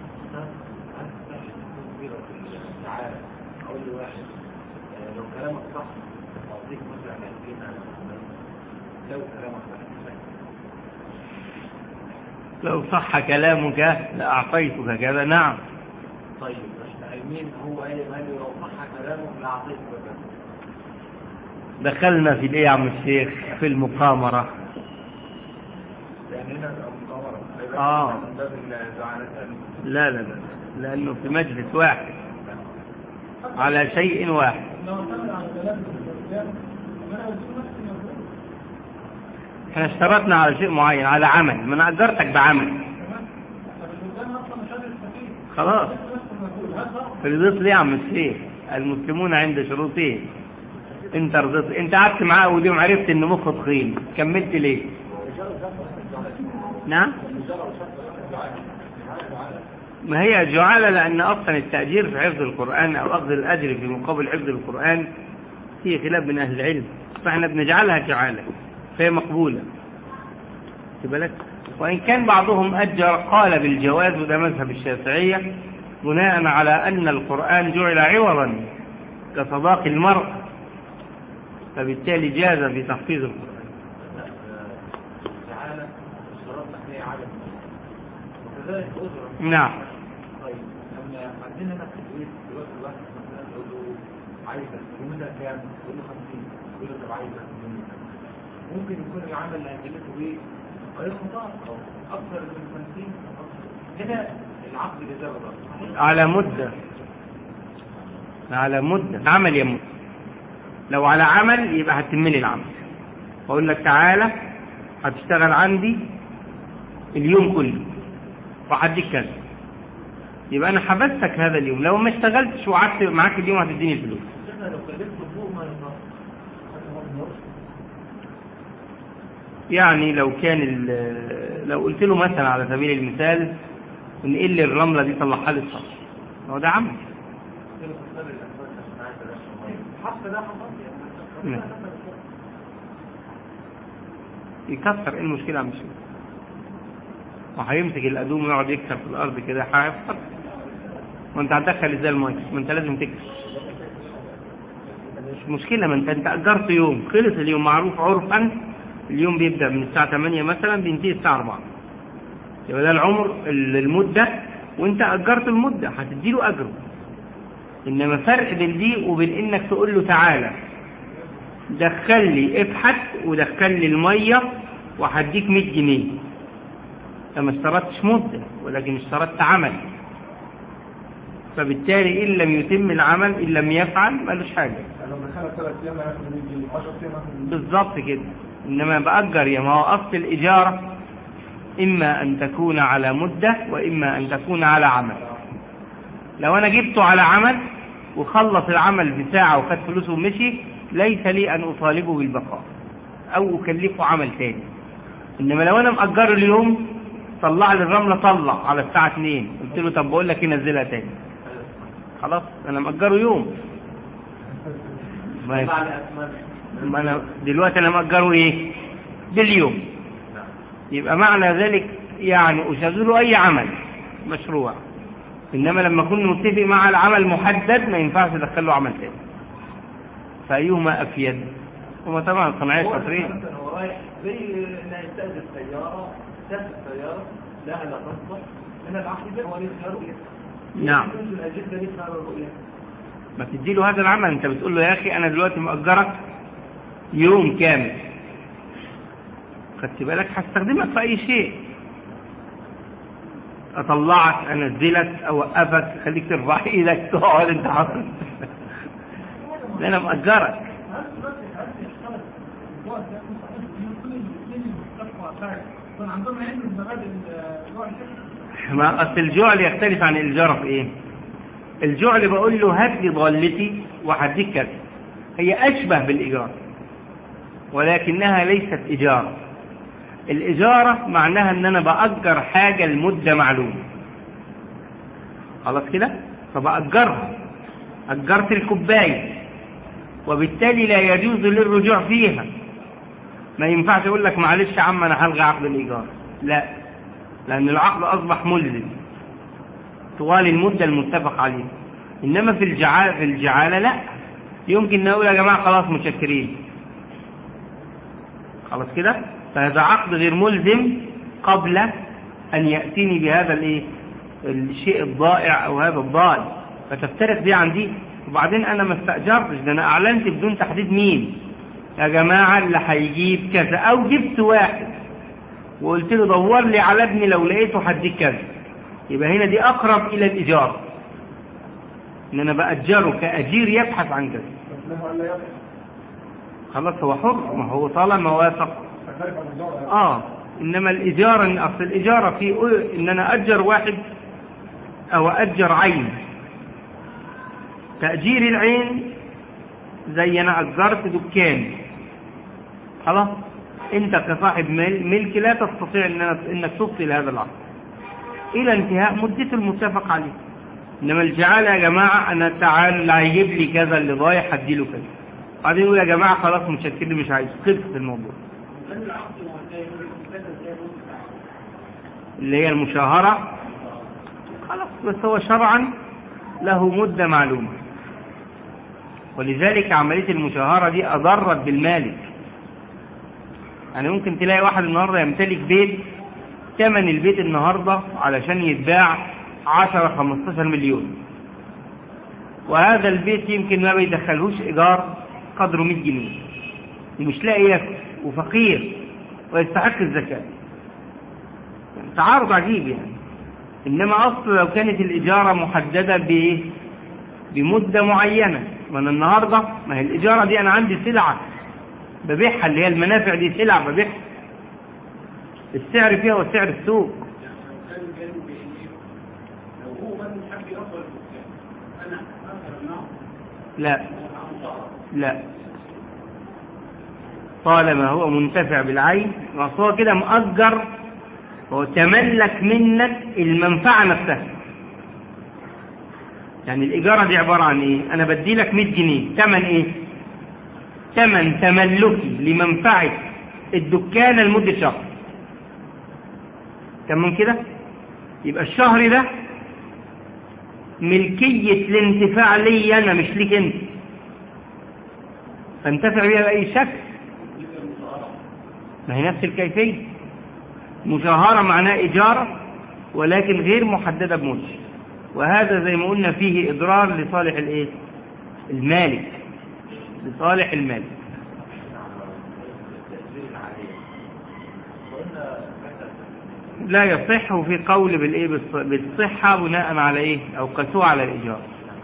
تعالى اقول لواحد آه، لو كلامك صح اعطيك مثلا 20 على لو كلامك صح لو صح كلامك لأعطيتك كذا نعم طيب احنا قايمين هو قال قال لي لو صح كلامه لاعطيك كذا دخلنا في الايه يا عم الشيخ في المقامرة يعني هنا المقامرة آه. من باب الزعانة لا لا لا لأنه في مجلس واحد على شيء واحد لو اعتمد على كلام الرجال انا قلت له نفس الموضوع احنا اشترطنا على شيء معين على عمل ما انا اجرتك بعمل تمام فالرجال اصلا مش قادر يستفيد خلاص نفس المجهول هل ضرب رضيت ليه يا عم الشيخ المسلمون عند شروطين انت رضيت انت قعدت معاه اول يوم عرفت ان مخه تخين كملت ليه نعم ما هي جعالة لأن أصلا التأجير في حفظ القرآن أو أخذ الأجر في مقابل حفظ القرآن هي خلاف من أهل العلم فإحنا بنجعلها جعالة فهي مقبولة خد بالك وإن كان بعضهم أجر قال بالجواز وده مذهب الشافعية بناء على أن القرآن جعل عوضا كصداق المرء فبالتالي جاز في تحفيظ القرآن تعالى اشترطنا فيه عدد وكذلك أجرة نعم طيب لما عندنا هنا في البيت دلوقتي الواحد مثلا يقول له عايزك يومنا كام؟ يقول له 50 يقول له طب عايزك يومنا كام؟ ممكن يكون العمل اللي هيكلفه ايه؟ قريب مضاعف او اكثر من 50 أو أكثر. هنا العقد جزاء بقى على مدة على مدة عمل يموت لو على عمل يبقى هتتم لي العمل واقول لك تعالى هتشتغل عندي اليوم كله وهديك كذا يبقى انا حبستك هذا اليوم لو ما اشتغلتش وقعدت معاك اليوم هتديني الفلوس شفنا لو كلفته فوق ما ينفع يعني لو كان ال- لو قلت له مثلا على سبيل المثال انقل لي الرمله دي طلعها لي السطح هو ده عمل حتى ده حصل نعم. يكسر ايه المشكله يا عم الشيخ وهيمسك الادوم ويقعد يكسر في الارض كده هيفقد وانت هتدخل ازاي الميه ما انت لازم تكسر مش مشكله ما انت انت اجرت يوم خلص اليوم معروف عرفا اليوم بيبدا من الساعه 8 مثلا بينتهي الساعه 4 يبقى ده العمر ال- المده وانت اجرت المده هتديله اجره انما فرق بين دي وبين انك تقول له تعالى دخل لي ابحث ودخل لي الميه وهديك 100 جنيه انت ما اشترطتش مده ولكن اشترطت عمل فبالتالي ان لم يتم العمل ان لم يفعل ملوش حاجه يعني لو دخلنا ثلاث ايام هياخد 100 جنيه 10 ايام هياخد 100 جنيه بالظبط كده انما باجر يا ما هو اصل الاجاره اما ان تكون على مده واما ان تكون على عمل لو انا جبته على عمل وخلص العمل بساعه وخد فلوسه ومشي ليس لي ان اطالبه بالبقاء او اكلفه عمل تاني انما لو انا مأجره اليوم طلع لي الرمله طلع على الساعه 2 قلت له طب بقول لك ايه نزلها تاني خلاص انا مأجره يوم ما بعد أثمان ما انا دلوقتي انا مأجره ايه باليوم يبقى معنى ذلك يعني أشغله أي عمل مشروع إنما لما أكون متفق مع العمل محدد ما ينفعش أدخله عمل تاني فأيهما أفيد هو طبعا صناعية هو شاطرين مثلا هو رايح زي انه يستأجر سيارة تاخد سيارة لها لا تصلح من العقل ده هو ليس رؤية نعم. يمكن الأجهزة ليس رؤية ما تدي له هذا العمل انت بتقول له يا اخي انا دلوقتي مأجرك يوم كامل خدت بالك هستخدمك في اي شيء اطلعك انزلك اوقفك خليك ترفع ايدك تقعد انت حاطط ده انا مأجرك كان عندهم علم المبادئ الجوع الفكري ما اصل الجعل يختلف عن الاجاره في ايه الجعل بقول له هات لي ضالتي وهديك كذا هي اشبه بالايجار ولكنها ليست اجاره الاجاره معناها ان انا باجر حاجه لمده معلومه خلاص كده فباجرها اجرت الكوبايه وبالتالي لا يجوز للرجوع فيها ما ينفعش اقول لك معلش يا عم انا هلغي عقد الايجار لا لأن العقد أصبح ملزم طوال المدة المتفق عليها إنما في الجعالة, في الجعالة لا يمكن نقول يا جماعة خلاص متشكرين خلاص كده فهذا عقد غير ملزم قبل أن يأتيني بهذا الإيه الشيء الضائع أو هذا الضال فتفترق دي عن دي وبعدين أنا ما استأجرتش ده أنا أعلنت بدون تحديد مين يا جماعة اللي هيجيب كذا أو جبت واحد وقلت له دور لي على ابني لو لقيته هديك كذا يبقى هنا دي اقرب الى الايجار ان انا باجره كاجير يبحث عن كذا بس له الا يبحث خلاص هو حر ما هو طالما وافق تختلف عن الدور اه انما الاجاره ان اصل الاجاره في ان انا اجر واحد او اجر عين تاجير العين زي انا اجرت دكان خلاص انت كصاحب مل- ملك لا تستطيع ان انك تبطل هذا العقد الى انتهاء مدته المتفق عليه انما الجعالة يا جماعة انا تعال اللي هيجيب لي كذا اللي ضايع هديله كذا بعدين يقول يا جماعة خلاص متشكر مش عايز خلصت الموضوع اللي هي المشاهرة خلاص بس هو شرعا له مدة معلومة ولذلك عملية المشاهرة دي أضرت بالمالك يعني ممكن تلاقي واحد النهاردة يمتلك بيت ثمن البيت النهاردة علشان يتباع 10 15 مليون وهذا البيت يمكن ما بيدخلهوش إيجار قدره 100 جنيه ومش لاقي ياكل وفقير ويستحق الزكاة يعني تعارض عجيب يعني إنما أصل لو كانت الإجارة محددة بإيه؟ بمدة معينة ما أنا النهاردة ما هي الإجارة دي أنا عندي سلعة ببيعها اللي هي المنافع دي سلع ببيعها السعر فيها هو سعر السوق لا لا طالما هو منتفع بالعين أصل هو كده مؤجر هو تملك منك المنفعة نفسها يعني الإيجارة دي عبارة عن إيه؟ أنا بدي لك 100 جنيه ثمن إيه؟ ثمن تملكي لمنفعة الدكان لمدة شهر تمام كده؟ يبقى الشهر ده ملكية الانتفاع لي أنا مش ليك أنت فانتفع بيها بأي شكل ما هي نفس الكيفية مشاهرة معناه إجارة ولكن غير محددة بمدة وهذا زي ما قلنا فيه إضرار لصالح الإيه؟ المالك لصالح المالك لا يصح وفي قول بالإيه بالص- بالصحة بناء على إيه أو قسوة على الإيجار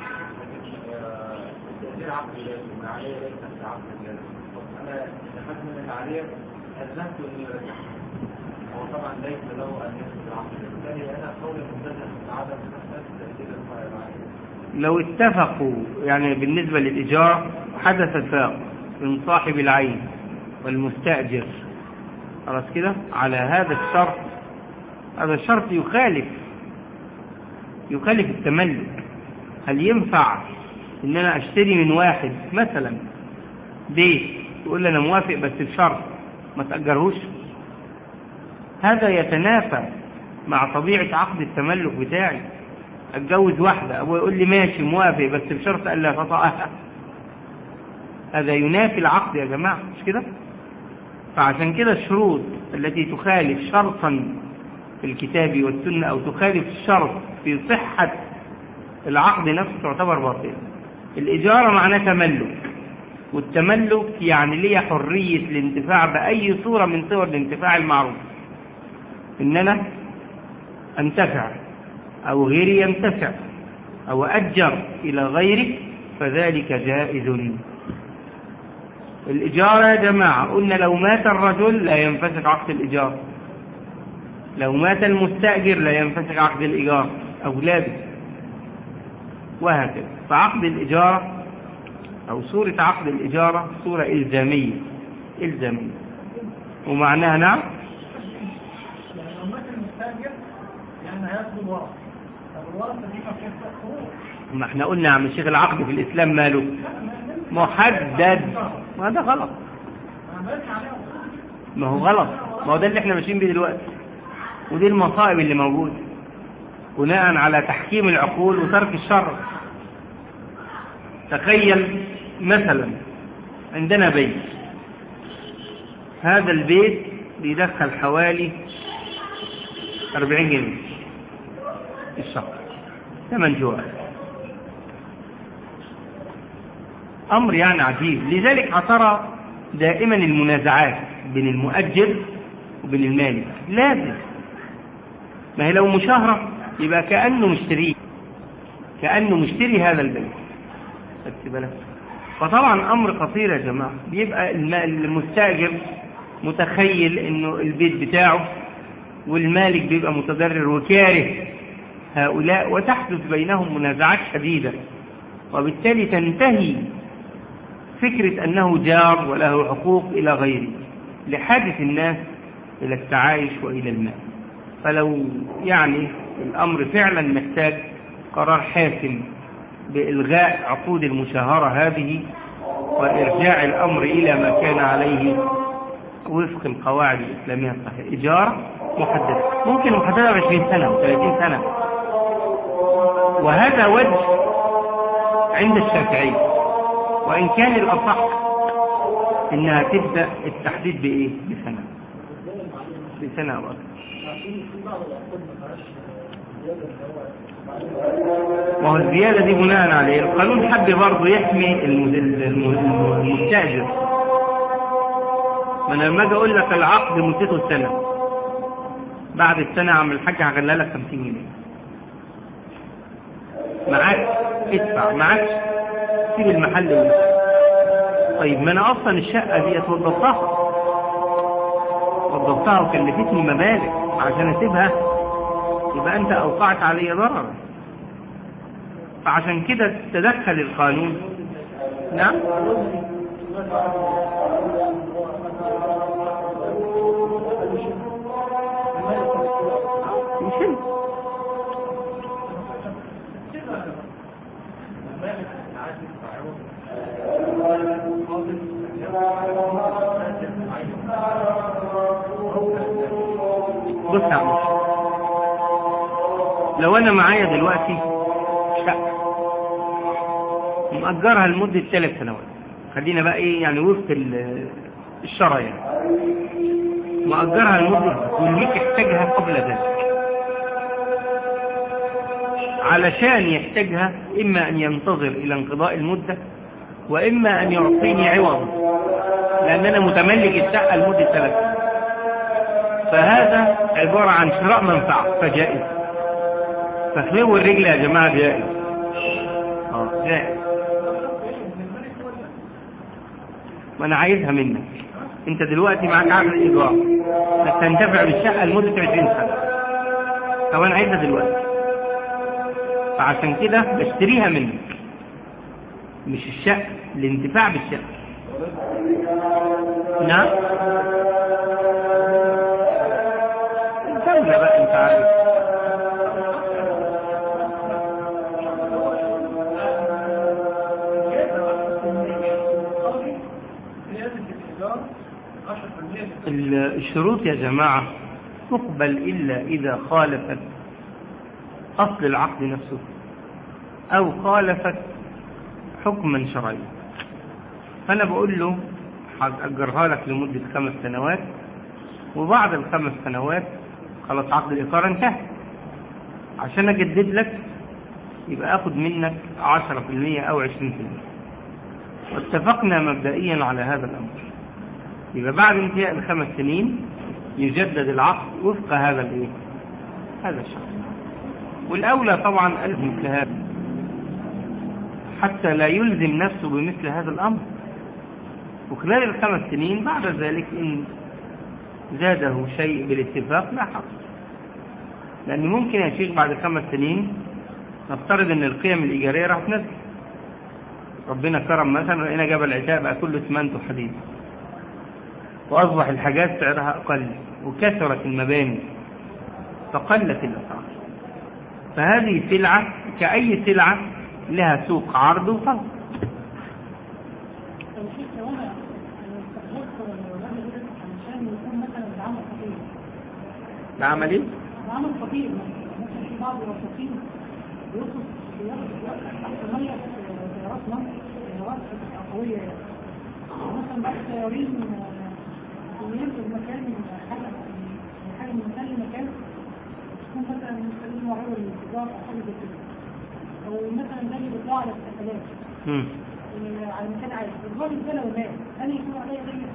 تأثير عقد المعالية ليس تحت عقد الجلد أنا دخلت من المعالية أذنت إني رجعت هو طبعا ليس له أن يدخل العقد بالتالي أنا قولي ممتازة عدم تأثير المعالية لو اتفقوا يعني بالنسبة للإيجار حدث اتفاق من صاحب العين والمستأجر خلاص كده على هذا الشرط هذا الشرط يخالف يخالف التملك هل ينفع ان انا اشتري من واحد مثلا بيت يقول لي انا موافق بس بشرط ما تأجرهوش هذا يتنافى مع طبيعة عقد التملك بتاعي اتجوز واحدة ابوي يقول لي ماشي موافق بس بشرط الا تطأها هذا ينافي العقد يا جماعة مش كده فعشان كده الشروط التي تخالف شرطا في الكتاب والسنة او تخالف الشرط في صحة العقد نفسه تعتبر باطلة الإجارة معناه تملك والتملك يعني لي حرية الانتفاع بأي صورة من صور الانتفاع المعروف إن أنا أنتفع أو غيري ينتفع أو أجر إلى غيري فذلك جائز الإجارة يا جماعة قلنا لو مات الرجل لا ينفسخ عقد الإجارة لو مات المستأجر لا ينفسخ عقد الإيجار أولاده وهكذا فعقد الإجارة أو صورة عقد الإجارة صورة إلزامية إلزامية ومعناها نعم يعني لو مات المستاجر يعني هياخد الورثة طب الورثة دي ما فيها حقوق ما احنا قلنا يا عم الشيخ العقد في الإسلام ماله محدد ما ده غلط ما بقتش عليها حقوق ما هو غلط ما هو ده اللي احنا ماشيين بيه دلوقتي ودي المصائب اللي موجودة بناء على تحكيم العقول وترك الشر تخيل مثلا عندنا بيت هذا البيت بيدخل حوالي 40 جنيه في الشهر ثمان جوال أمر يعني عجيب لذلك هترى دائما المنازعات بين المؤجر وبين المالك لازم ما هي لو مشاهرة يبقى كأنه مشتريه كأنه مشتري هذا البيت خدت بالك فطبعا أمر خطير يا جماعة بيبقى الم- المستأجر متخيل إنه البيت بتاعه والمالك بيبقى متضرر وكاره هؤلاء وتحدث بينهم منازعات شديدة وبالتالي تنتهي فكرة أنه جار وله حقوق إلى غيره لحاجة الناس إلى التعايش وإلى المال فلو يعني الأمر فعلا محتاج قرار حاسم بإلغاء عقود المشاهرة هذه وإرجاع الأمر إلى ما كان عليه وفق القواعد الإسلامية الصحيحة إيجار محدد ممكن محددة 20 سنة و30 سنة وهذا وجه عند الشافعي وإن كان الأصح إنها تبدأ التحديد بإيه؟ بسنة بسنة أو أكثر ما هو الزيادة دي بناء عليه القانون حب برضه يحمي الم- الم- الم- المستأجر ما انا لما اجي اقول لك العقد مدته سنة بعد السنة يا عم الحاج هغلى لك 50 جنيه معاك ادفع معاك سيب المحل وامشي. طيب ما انا اصلا الشقة دي وضبطها وضبطها وكلفتني مبالغ عشان اسيبها يبقى انت اوقعت علي ضررا فعشان كده تدخل القانون نعم يشيل بص يا عم لو انا معايا دلوقتي شقه مأجرها لمدة ثلاث سنوات خلينا بقى ايه يعني وفق ال- الشرع يعني مأجرها لمدة والميك يحتاجها قبل ذلك علشان يحتاجها إما أن ينتظر إلى انقضاء المدة وإما أن يعطيني عوض لأن أنا متملك الشقة لمدة ثلاث سنوات فهذا عبارة عن شراء منفعة فجائز فخلو الرجل يا جماعة جائز اه جائز ما انا عايزها منك انت دلوقتي معاك عقد ايجار انك تنتفع بالشقه لمده 20 سنه طب انا عايزها دلوقتي فعشان كده بشتريها منك مش الشقه الانتفاع بالشقه نعم الدولة بقى انت عارف ال- الشروط يا جماعة تقبل إلا إذا خالفت أصل العقد نفسه أو خالفت حكما شرعيا فأنا بقول له هأجرها لك لمدة خمس سنوات وبعد الخمس سنوات خلاص عقد الإيقار انتهى عشان أجدد لك يبقى أخد منك عشرة في المية أو عشرين في المية واتفقنا مبدئيا على هذا الأمر يبقى بعد انتهاء الخمس سنين يجدد العقد وفق هذا الايه هذا الشرط والأولى طبعا ألف مثل هذا حتى لا يلزم نفسه بمثل هذا الأمر وخلال الخمس سنين بعد ذلك إن زاده شيء بالاتفاق لا حرج لأن ممكن يا شيخ بعد خمس سنين نفترض ان القيم الإيجارية راح تنزل ربنا كرم مثلا لقينا جبل عتاب بقى كله اسمنت وحديد وأصبح الحاجات سعرها أقل وكثرت المباني فقلت الأسعار فهذه سلعة كأي سلعة لها سوق عرض وطلب لو شيء لو انا استخدمت الراجل ده علشان يكون مثلا بعمل خطير العمل ايه؟ بعمل خطير مثلا ممكن في بعض الوساطين بيوصف بياخد تحت ميه سيارات مصر سيارات قويه يعني مثلا بعض السيارين ينقل مكان حاجه من حاجه من مكان لمكان تكون مثلا مستخدمين وعلى الانتظار او حاجه زي كده او مثلا زي بيطلعوا على السفلات مم. على مكان عالي الراجل ده لو مات هل يكون عليه دية؟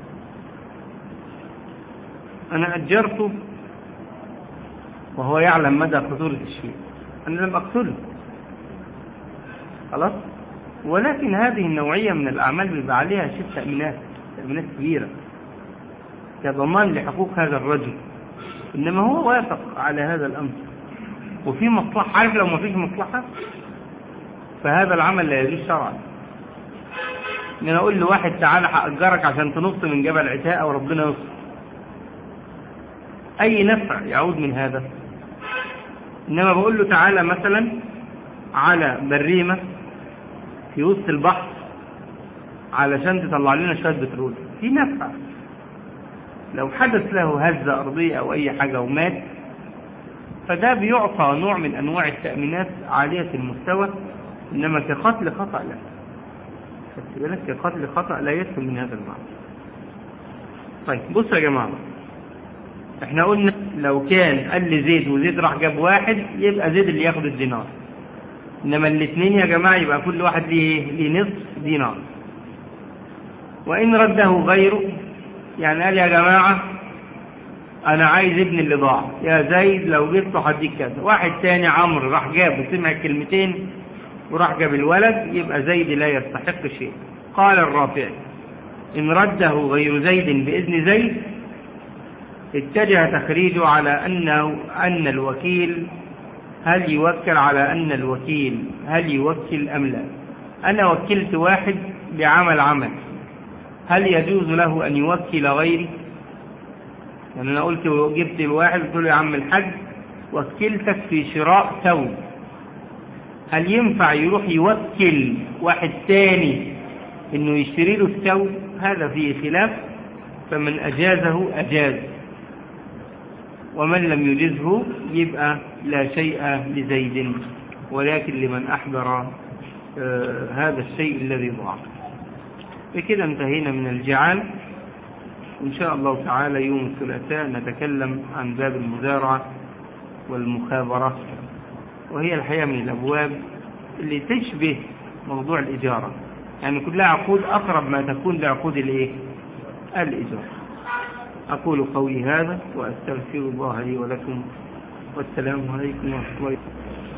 أنا أجرته وهو يعلم مدى خطورة الشيء أنا لم أقتله خلاص ولكن هذه النوعية من الأعمال بيبقى عليها شيء تأمينات تأمينات كبيرة كضمان لحقوق هذا الرجل إنما هو وافق على هذا الأمر وفي مصلحة عارف لو ما فيش مصلحة فهذا العمل لا يجوز شرعا ان انا اقول لواحد تعالى هاجرك عشان تنط من جبل عتاء وربنا يستر اي نفع يعود من هذا انما بقول له تعالى مثلا على بريمه في وسط البحر علشان تطلع لنا شويه بترول في نفع لو حدث له هزه ارضيه او اي حاجه ومات فده بيعطى نوع من انواع التامينات عاليه المستوى انما كقتل خطا لا خدت بالك كقتل خطأ لا يدخل من هذا المعنى طيب بصوا يا جماعة احنا قلنا لو كان قال لي زيد وزيد راح جاب واحد يبقى زيد اللي ياخد الدينار انما الاثنين يا جماعة يبقى كل واحد ليه ليه نصف دينار وان رده غيره يعني قال يا جماعة انا عايز ابن اللي ضاع يا زيد لو جبته هديك كذا واحد تاني عمرو راح جاب وسمع الكلمتين وراح جاب الولد يبقى زيد لا يستحق شيء قال الرافعي إن رده غير زيد بإذن زيد اتجه تخريجه على أنه أن الوكيل هل يوكل على أن الوكيل هل يوكل أم لا أنا وكلت واحد بعمل عمل هل يجوز له أن يوكل غيري يعني أنا قلت جبت الواحد قلت له يا عم الحاج وكلتك في شراء ثوب هل ينفع يروح يوكل واحد تاني انه يشتري له الثوب هذا فيه خلاف فمن اجازه اجاز ومن لم يجزه يبقى لا شيء لزيد ولكن لمن احضر آه هذا الشيء الذي ضاع بكده انتهينا من الجعال وان شاء الله تعالى يوم الثلاثاء نتكلم عن باب المزارعه والمخابره وهي الحقيقة من الأبواب اللي تشبه موضوع الإجارة يعني كلها عقود أقرب ما تكون لعقود الإيه؟ الإجارة أقول قولي هذا وأستغفر الله لي ولكم والسلام عليكم ورحمة الله